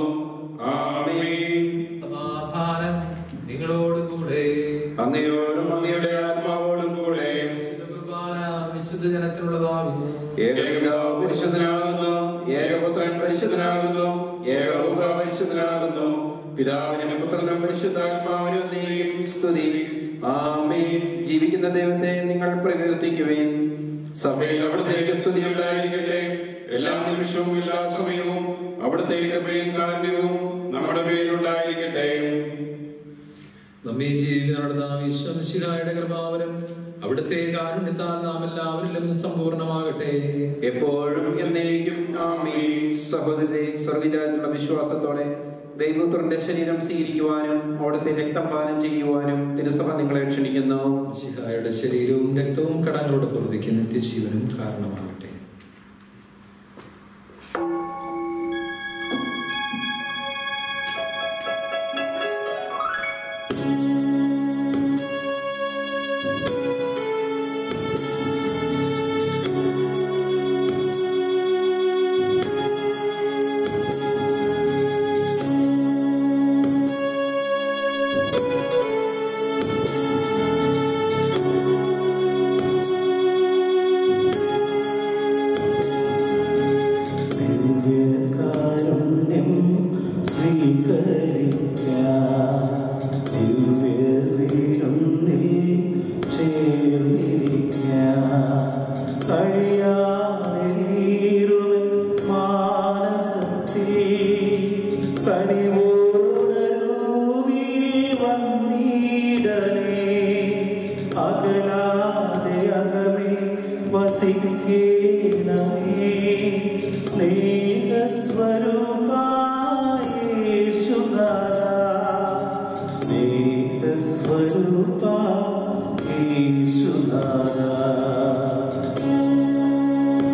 ആമേൻ സമാധാനം നിങ്ങളോടുകൂടെ അങ്ങയോടും അങ്ങയുടെ ആത്മാവോടും കൂടെ വിശുദ്ധ കുർബാന വിശുദ്ധ ജനത്തിനുള്ളതാകുന്നു ഏകപിതാവ് പരിശുദ്ധനാകുന്നു ഏകപുത്രൻ പരിശുദ്ധനാകുന്നു ഏകരൂപ പരിശുദ്ധനാകുന്നു പിതാവിനും പുത്രനും പരിശുദ്ധാത്മാവിനും നീയും സ്തുതി ആമേൻ ജീവിക്കുന്ന ദൈവത്തെ നിങ്ങൾ പ്രകീർത്തിക്കുവേൻ സഭയിൽ അവിടത്തേക്ക് സ്തുതി ഉണ്ടായിരിക്കട്ടെ എല്ലാ നിമിഷവും എല്ലാ സമയവും അവിടുത്തെ കൃപയും കാരുണ്യവും നമ്മുടെ മേലുണ്ടായിരിക്കട്ടെ നമ്മെ ജീവിതം നടത്താൻ വിശ്വമിശിഹായുടെ കൃപാവരം അവിടുത്തെ കാരുണ്യത്താൽ നാം എല്ലാവരിലും സമ്പൂർണ്ണമാകട്ടെ എപ്പോഴും എന്നേക്കും ആമേൻ സഹോദരരെ സ്വർഗരാജ്യത്തിലുള്ള വിശ്വാസത്തോടെ ദൈവപുത്രന്റെ ശരീരം സ്വീകരിക്കുവാനും അവിടുത്തെ രക്തം പാനം ചെയ്യുവാനും തിരുസഭ നിങ്ങളെ ക്ഷണിക്കുന്നു മിശിഹായുടെ ശരീരവും രക്തവും കടങ്ങളുടെ പൊറുതിക്ക് നിത്യജീവനും കാരണമാകട്ടെ ദിവ്യകാരുണ്യം സ്വീകരിക്കാം ദിവ്യവിരുന്നിൽ ചേർന്നിരിക്കാം കഴിയാതെ നീറുവൻ മാനസത്തിൽ കനിവോടൂവി വന്നിടലേ അകലാതെ അകമേ വസിക്കേണമേ സ്നേഹസ്വരൂപായേശുനാഥ സ്നേഹസ്വരൂപായേശുനാഥ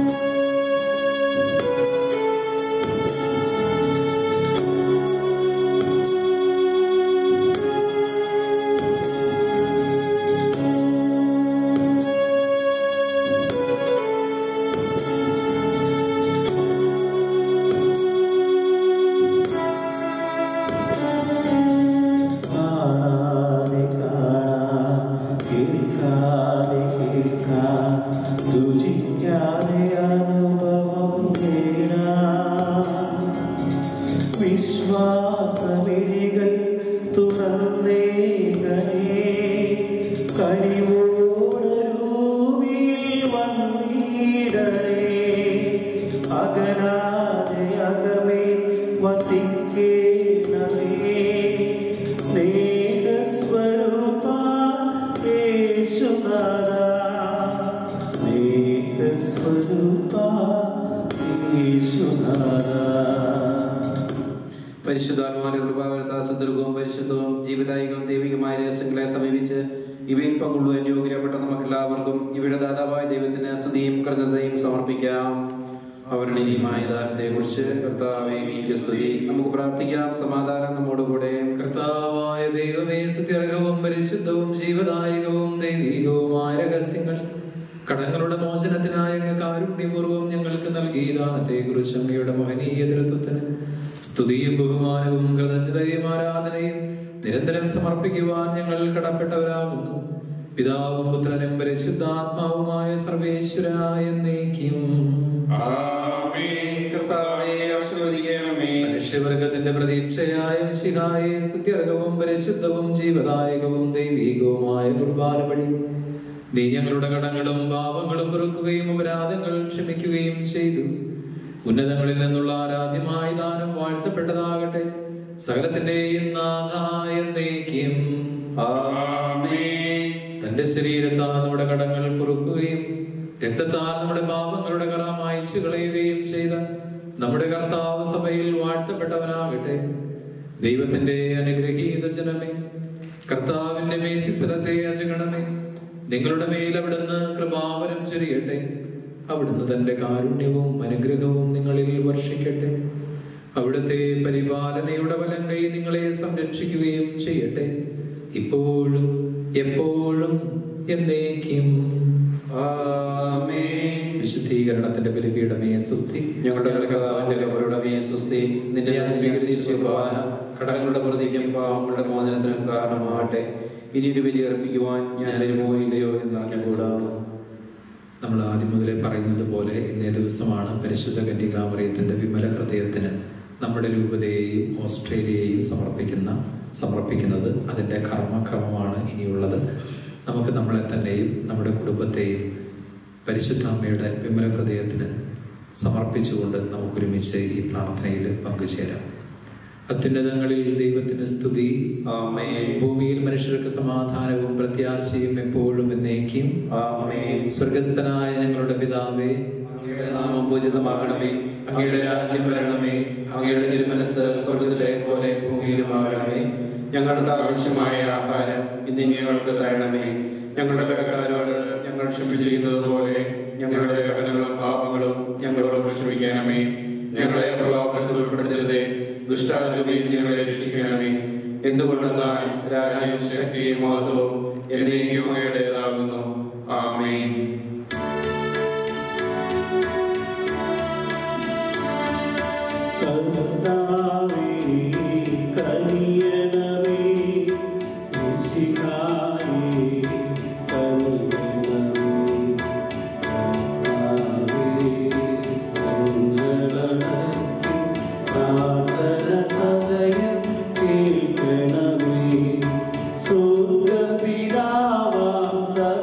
കാണാതെ കാണാം കേൾക്കാതെ കേൾക്കാം രുചിക്കാതെ അനുഭവം നേടാം വിശ്വാസമിഴികൾ തുറന്നേകണേ കഴിവോടരൂപിൽ വന്നിടണേ അകലാതെ അകമേ വസിക്കേണമേ പരിശുദ്ധാത്മാവിന്റെ കൃപാവരത്ത സുദീർഘവും പരിശുദ്ധവും ജീവദായകവും ദൈവികമായ രഹസ്യങ്ങളെ സമീപിച്ച് ഇവയിൽ പങ്കുള്ളുവാൻ യോഗ്യപ്പെട്ട നമുക്കെല്ലാവർക്കും ഇവയുടെ ദാതാവായ ദൈവത്തിന് സ്തുതിയും കൃതജ്ഞതയും സമർപ്പിക്കാം അവരുടെ ഇനിയുമായ ദാനത്തെ കുറിച്ച് കർത്താവെ നീക്ക് സ്തുതി നമുക്ക് പ്രാർത്ഥിക്കാം സമാധാനം നമ്മോടുകൂടെ കർത്താവായ ദൈവമേ സ്തുത്യർഹവും പരിശുദ്ധവും ജീവദായകവും ദൈവികവുമായ രഹസ്യങ്ങൾ കടങ്ങളുടെ മോചനത്തിനായ അങ്ങ് കാരുണ്യപൂർവ്വം ഞങ്ങൾക്ക് നൽകിയ ദാനത്തെ കുറിച്ച് അങ്ങയുടെ മഹനീയ തൃത്വത്തിന് സ്തുതിയും ബഹുമാനവും കൃതജ്ഞതയും ആരാധനയും നിരന്തരം സമർപ്പിക്കുവാൻ ഞങ്ങൾ കടപ്പെട്ടവരാകുന്നു പിതാവും പുത്രനും പരിശുദ്ധാത്മാവുമായ സർവേശ്വരായ എന്നേക്കും ആമേൻ കർത്താവെ ആശീർവദിക്കണമേ മനുഷ്യവർഗത്തിന്റെ പ്രതീക്ഷയായ മിശിഹായെ സ്തുത്യർഹവും പരിശുദ്ധവും ജീവദായകവും ദൈവീകവുമായ കുർബാന വഴി നീ ഞങ്ങളുടെ കടങ്ങളും പാപങ്ങളും പൊറുക്കുകയും അപരാധങ്ങൾ ക്ഷമിക്കുകയും ചെയ്തു ഉന്നതങ്ങളിൽ നിന്നുള്ള ആരാധ്യമായ ദാനം വാഴ്ത്തപ്പെട്ടതാകട്ടെ സകലത്തിന്റെയും നാഥായ എന്നേക്കും ആമേൻ തന്റെ ശരീരത്താൽ നമ്മുടെ കടങ്ങൾ പൊറുക്കുകയും രക്തത്താൽ നമ്മുടെ പാപങ്ങളുടെ കറ മായ്ച്ചു കളയുകയും ചെയ്ത നമ്മുടെ കർത്താവ് സഭയിൽ വാഴ്ത്തപ്പെട്ടവനാകട്ടെ ദൈവത്തിന്റെ അനുഗ്രഹീത ജനമേ കർത്താവിന്റെ മേച്ചി സ്ഥലത്തെ അജഗണമേ നിങ്ങളുടെ മേൽ അവിടുന്ന് കൃപാവരം ചൊരിയട്ടെ അവിടുന്ന് തന്റെ കാരുണ്യവും അനുഗ്രഹവും നിങ്ങളിൽ വർഷിക്കട്ടെ അവിടുത്തെ പരിപാലനയുടെ വലം കൈ നിങ്ങളെ സംരക്ഷിക്കുകയും ചെയ്യട്ടെ ഇപ്പോഴും എപ്പോഴും എന്നേക്കും ആമേൻ വിശുദ്ധീകരണത്തിന്റെ ബലിപീഠമേ സുസ്ഥി ഞങ്ങളുടെ കർത്താവിന്റെ കബറുടമേ സ്വസ്തി നിന്റെ ഞാൻ സ്വീകരിച്ചു പോവാന കടങ്ങളുടെ പ്രതിക്കും പാവങ്ങളുടെ മോചനത്തിനും കാരണമാകട്ടെ ഇനി ഒരു ബലി അർപ്പിക്കുവാൻ ഞാൻ വരുമോ ഇല്ലയോ എന്ന് അറിഞ്ഞുകൂടാണ് നമ്മൾ ആദ്യം മുതലേ പറയുന്നത് പോലെ ഇന്നേ ദിവസമാണ് പരിശുദ്ധ കന്യകാമറിയത്തിന്റെ വിമല ഹൃദയത്തിന് നമ്മുടെ രൂപതയെയും ഓസ്ട്രേലിയയെയും സമർപ്പിക്കുന്ന സമർപ്പിക്കുന്നത് അതിൻ്റെ കർമ്മക്രമമാണ് ഇനിയുള്ളത് നമുക്ക് നമ്മളെ തന്നെയും നമ്മുടെ കുടുംബത്തെയും പരിശുദ്ധ അമ്മയുടെ വിമല ഹൃദയത്തിന് സമർപ്പിച്ചുകൊണ്ട് നമുക്കൊരുമിച്ച് ഈ പ്രാർത്ഥനയിൽ പങ്കുചേരാം അത്യുന്നതങ്ങളിൽ ദൈവത്തിന് സ്തുതി ആമേൻ ഭൂമിയിൽ മനുഷ്യർക്ക് സമാധാനവും പ്രത്യാശയും എപ്പോഴും എന്നേക്കും ആമേൻ സ്വർഗസ്ഥനായ ഞങ്ങളുടെ പിതാവേ അങ്ങയുടെ നാമം പൂജിതമാകണമേ അങ്ങയുടെ രാജ്യം വരണമേ അങ്ങയുടെ തിരുമനസ് സ്വർഗത്തിലെ പോലെ ഭൂമിയിലുമാകണമേ ഞങ്ങൾക്ക് ആവശ്യമായ ആഹാരം ഇന്ന് ഞങ്ങൾക്ക് തരണമേ ഞങ്ങളുടെ കടക്കാരോട് ഞങ്ങൾ ക്ഷമിച്ചിരിക്കുന്നത് പോലെ ഞങ്ങളുടെ കടങ്ങളും പാപങ്ങളും ഞങ്ങളോട് ക്ഷമിക്കണമേ ഞങ്ങളെ പ്രലോഭനത്തിൽ ഉൾപ്പെടുത്തരുതേ ദുഷ്ടാരൂപിയിൽ ഞങ്ങളെ രക്ഷിക്കണമേ എന്തുകൊണ്ടെന്നാൽ രാജ്യവും ശക്തിയും മഹത്വവും എന്നേക്കും അങ്ങയുടേതാകുന്നു ആമേൻ കർത്താവേ കനിയണമേ മിശിഹായേ കനിയണമേ കർത്താവേ കരുണകളടക്കി പ്രാർത്ഥന സദയം കേൾക്കണമേ സ്വർഗപിതാവാം സദ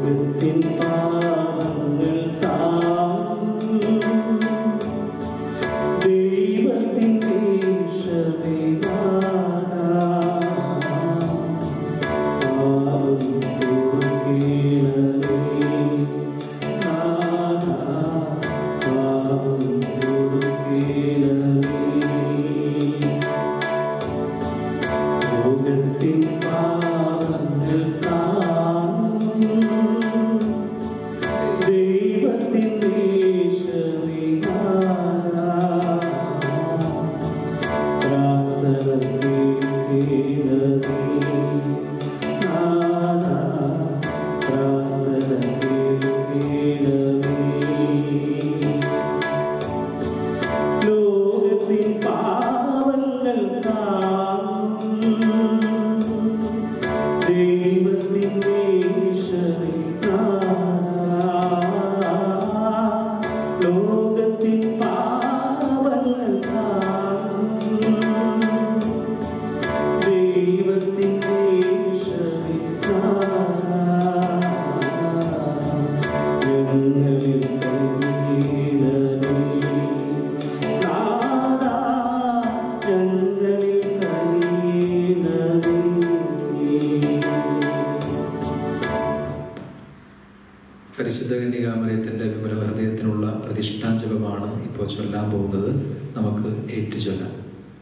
ലോകത്തിൻ പാപങ്ങൾ താങ്ങും ദൈവത്തിൻ ദേശമേ നാഥാ. പാപം പൊറുക്കണമേ നാഥാ. പാപം പൊറുക്കണമേ ലോകത്തിൻ പാപങ്ങൾ താങ്ങും ദൈവത്തിൻ ദേശമേ നാഥാ. പ്രാർത്ഥന കേൾക്കണമേ നാഥാ. പ്രാർത്ഥന കേൾക്കണമേ ലോകത്തിൻ പാവങ്ങൾ താങ്ങും ദൈവത്തിൻ ദേശമേ ലോകത്തിൻ പാവങ്ങൾ താങ്ങും ദൈവത്തിൻ ദേശമേ ഞങ്ങളിൽ കരുണീണമേ നാദാ ഞങ്ങളിൽ കരുണീണമേ പരിശുദ്ധ കന്യകാമരയത്തിൻ്റെ വിമല ഹൃദയത്തിനുള്ള പ്രതിഷ്ഠാജപമാണ് ഇപ്പോൾ ചൊല്ലാൻ പോകുന്നത് നമുക്ക് ഏറ്റുചൊല്ലാം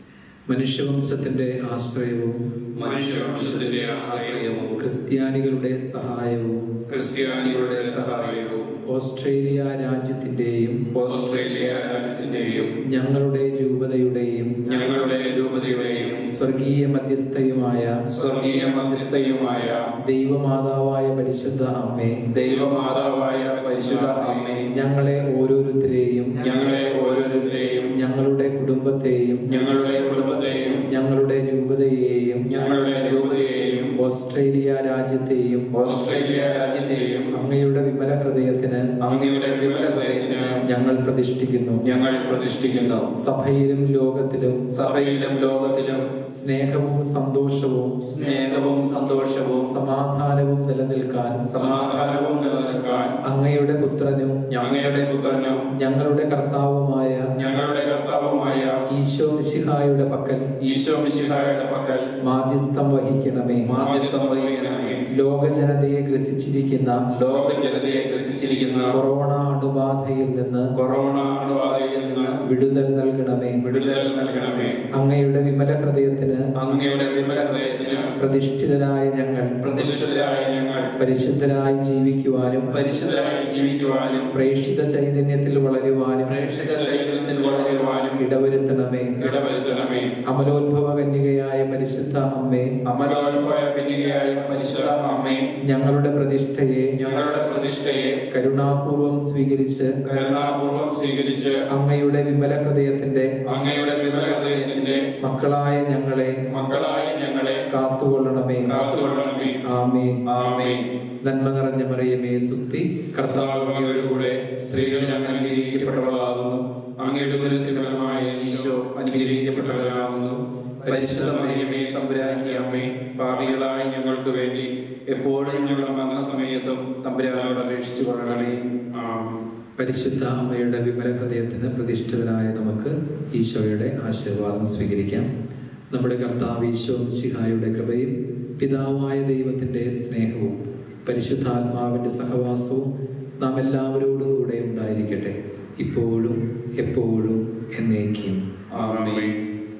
മനുഷ്യവംശത്തിൻ്റെ ആശ്രയവും മനുഷ്യവംശത്തിന്റെ ആശ്രയവും ക്രിസ്ത്യാനികളുടെ സഹായവും ക്രിസ്ത്യാനികളുടെ സഹായവും ഓസ്ട്രേലിയ രാജ്യത്തിൻ്റെയും ഓസ്ട്രേലിയ രാജ്യത്തിന്റെയും ഞങ്ങളുടെ രൂപതയുടെയും ഞങ്ങളുടെ രൂപതയുടെയും സ്വർഗീയ മധ്യസ്ഥയുമായ സ്വർഗീയ മധ്യസ്ഥയുമായ ദൈവമാതാവായ പരിശുദ്ധ അമ്മേ ദൈവമാതാവായ പരിശുദ്ധ അമ്മേ ഞങ്ങളെ ഓരോരുത്തരെയും ഞങ്ങളെ ഓരോരുത്തരെയും ഞങ്ങളുടെ കുടുംബത്തെയും ഞങ്ങളുടെ കുടുംബത്തെയും ഞങ്ങളുടെ രൂപതയെയും ഞങ്ങളുടെ രൂപതയെയും ഓസ്ട്രേലിയ രാജ്യത്തെയും ഓസ്ട്രേലിയ രാജ്യത്തെയും അങ്ങയുടെ വിമല ഹൃദയത്തിന് അങ്ങയുടെ വിമലഹൃദയത്തിന് ഞങ്ങൾ പ്രതിഷ്ഠിക്കുന്നു ഞങ്ങൾ പ്രതിഷ്ഠിക്കുന്നു സഭയിലും ലോകത്തിലും സഭയിലും ലോകത്തിലും സ്നേഹവും സന്തോഷവും സ്നേഹവും സന്തോഷവും സമാധാനവും നിലനിൽക്കാൻ സമാധാനവും നിലനിൽക്കാൻ അങ്ങയുടെ പുത്രനും അങ്ങയുടെ പുത്രനും ഞങ്ങളുടെ കർത്താവുമായ ഞങ്ങളുടെ കർത്താവുമായ ഈശോ മിശിഹായുടെ പക്കൽ ഈശോ മിശിഹായുടെ പക്കൽ മാധ്യസ്ഥം വഹിക്കണമേ മാധ്യസ്ഥം വഹിക്കണമേ ലോക ജനതയെ ഗ്രസിച്ചിരിക്കുന്ന ലോക ജനതയെ ഗ്രസിച്ചിരിക്കുന്ന കൊറോണ അണുബാധയിൽ നിന്ന് കൊറോണ അണുബാധയിൽ നിന്ന് വിടുതൽ നൽകണമേ വിടുതൽ നൽകണമേ അങ്ങയുടെ വിമല ഹൃദയത്തിന് അങ്ങയുടെ വിമല ഹൃദയത്തിന് പ്രതിഷ്ഠിതരായ ഞങ്ങൾ പ്രതിഷ്ഠിതരായ ഞങ്ങൾ പരിശുദ്ധരായി ജീവിക്കുവാനും പരിശുദ്ധരായി ജീവിക്കുവാനും പ്രേക്ഷിത ചൈതന്യത്തിൽ വളരുവാനും പ്രേക്ഷിത ചൈതന്യത്തിൽ വളരുവാനും ഇടവരുത്തണമേ ഇടവരുത്തണമേ അമലോത്ഭവ കന്യകയായ പരിശുദ്ധ അമ്മേ അമലോത്ഭവ കന്യകയായ പരിശുദ്ധ അമ്മേ ഞങ്ങളുടെ പ്രതിഷ്ഠയെ ഞങ്ങളുടെ പ്രതിഷ്ഠയെ കരുണാപൂർവം സ്വീകരിച്ച് കരുണാപൂർവം സ്വീകരിച്ച് അങ്ങയുടെ വിമല ഹൃദയത്തിന്റെ അങ്ങയുടെ വിമല ഹൃദയത്തിന്റെ മക്കളായ ഞങ്ങളെ മക്കളായ ഞങ്ങളെ കാത്തുകൊള്ളണമേ കാത്തുകൊള്ളണമേ ആമേ ആമേ നന്മ നിറഞ്ഞ മറിയമേ സുസ്തി കർത്താവ് കർത്താവ് അങ്ങയുടെ കൂടെ സ്ത്രീകളിൽ അങ്ങ് അനുഗ്രഹിക്കപ്പെട്ടവളാകുന്നു അങ്ങയുടെ ദുരിതഫലമായ ഈശോ അനുഗ്രഹിക്കപ്പെട്ടവരാകുന്നു പരിശുദ്ധ മറിയമേ തമ്പുരാന്റെ അമ്മേ പാപികളായ ഞങ്ങൾക്ക് വേണ്ടി എപ്പോഴും ഞങ്ങളുടെ മരണസമയത്തും തമ്പുരാനോട് അപേക്ഷിച്ചു കൊള്ളണമേ ആമേൻ പരിശുദ്ധ അമ്മയുടെ വിമല ഹൃദയത്തിന് പ്രതിഷ്ഠിതരായ നമുക്ക് ഈശോയുടെ ആശീർവാദം സ്വീകരിക്കാം നമ്മുടെ കർത്താവ് ഈശോ സിഹായുടെ കൃപയും പിതാവായ ദൈവത്തിൻ്റെ സ്നേഹവും പരിശുദ്ധാത്മാവിൻ്റെ സഹവാസവും നാം എല്ലാവരോടും കൂടെ ഉണ്ടായിരിക്കട്ടെ ഇപ്പോഴും എപ്പോഴും എന്നേക്കും ആമേൻ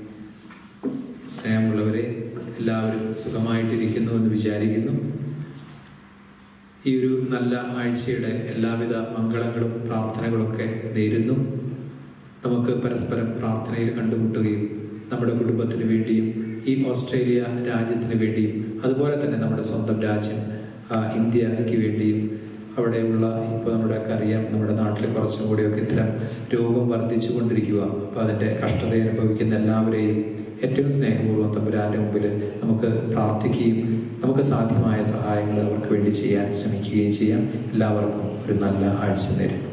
സ്നേഹമുള്ളവരെ എല്ലാവരും സുഖമായിട്ടിരിക്കുന്നു എന്ന് വിചാരിക്കുന്നു ഈ ഒരു നല്ല ആഴ്ചയുടെ എല്ലാവിധ മംഗളങ്ങളും പ്രാർത്ഥനകളൊക്കെ നേരുന്നു നമുക്ക് പരസ്പരം പ്രാർത്ഥനയിൽ കണ്ടുമുട്ടുകയും നമ്മുടെ കുടുംബത്തിന് വേണ്ടിയും ഈ ഓസ്ട്രേലിയ രാജ്യത്തിന് വേണ്ടിയും അതുപോലെ തന്നെ നമ്മുടെ സ്വന്തം രാജ്യം ആ, ഇന്ത്യക്ക് വേണ്ടിയും അവിടെയുള്ള ഇപ്പോൾ നമ്മുടെയൊക്കെ അറിയാം നമ്മുടെ നാട്ടിൽ കുറച്ചും കൂടിയൊക്കെ ഇത്തരം രോഗം വർദ്ധിച്ചു കൊണ്ടിരിക്കുക അപ്പോൾ അതിൻ്റെ കഷ്ടത അനുഭവിക്കുന്ന എല്ലാവരെയും ഏറ്റവും സ്നേഹപൂർവ്വം തമ്പുരാൻ്റെ മുമ്പിൽ നമുക്ക് പ്രാർത്ഥിക്കുകയും നമുക്ക് സാധ്യമായ സഹായങ്ങൾ അവർക്ക് വേണ്ടി ചെയ്യാൻ ശ്രമിക്കുകയും ചെയ്യാം എല്ലാവർക്കും ഒരു നല്ല ആഴ്ച നേരുന്നു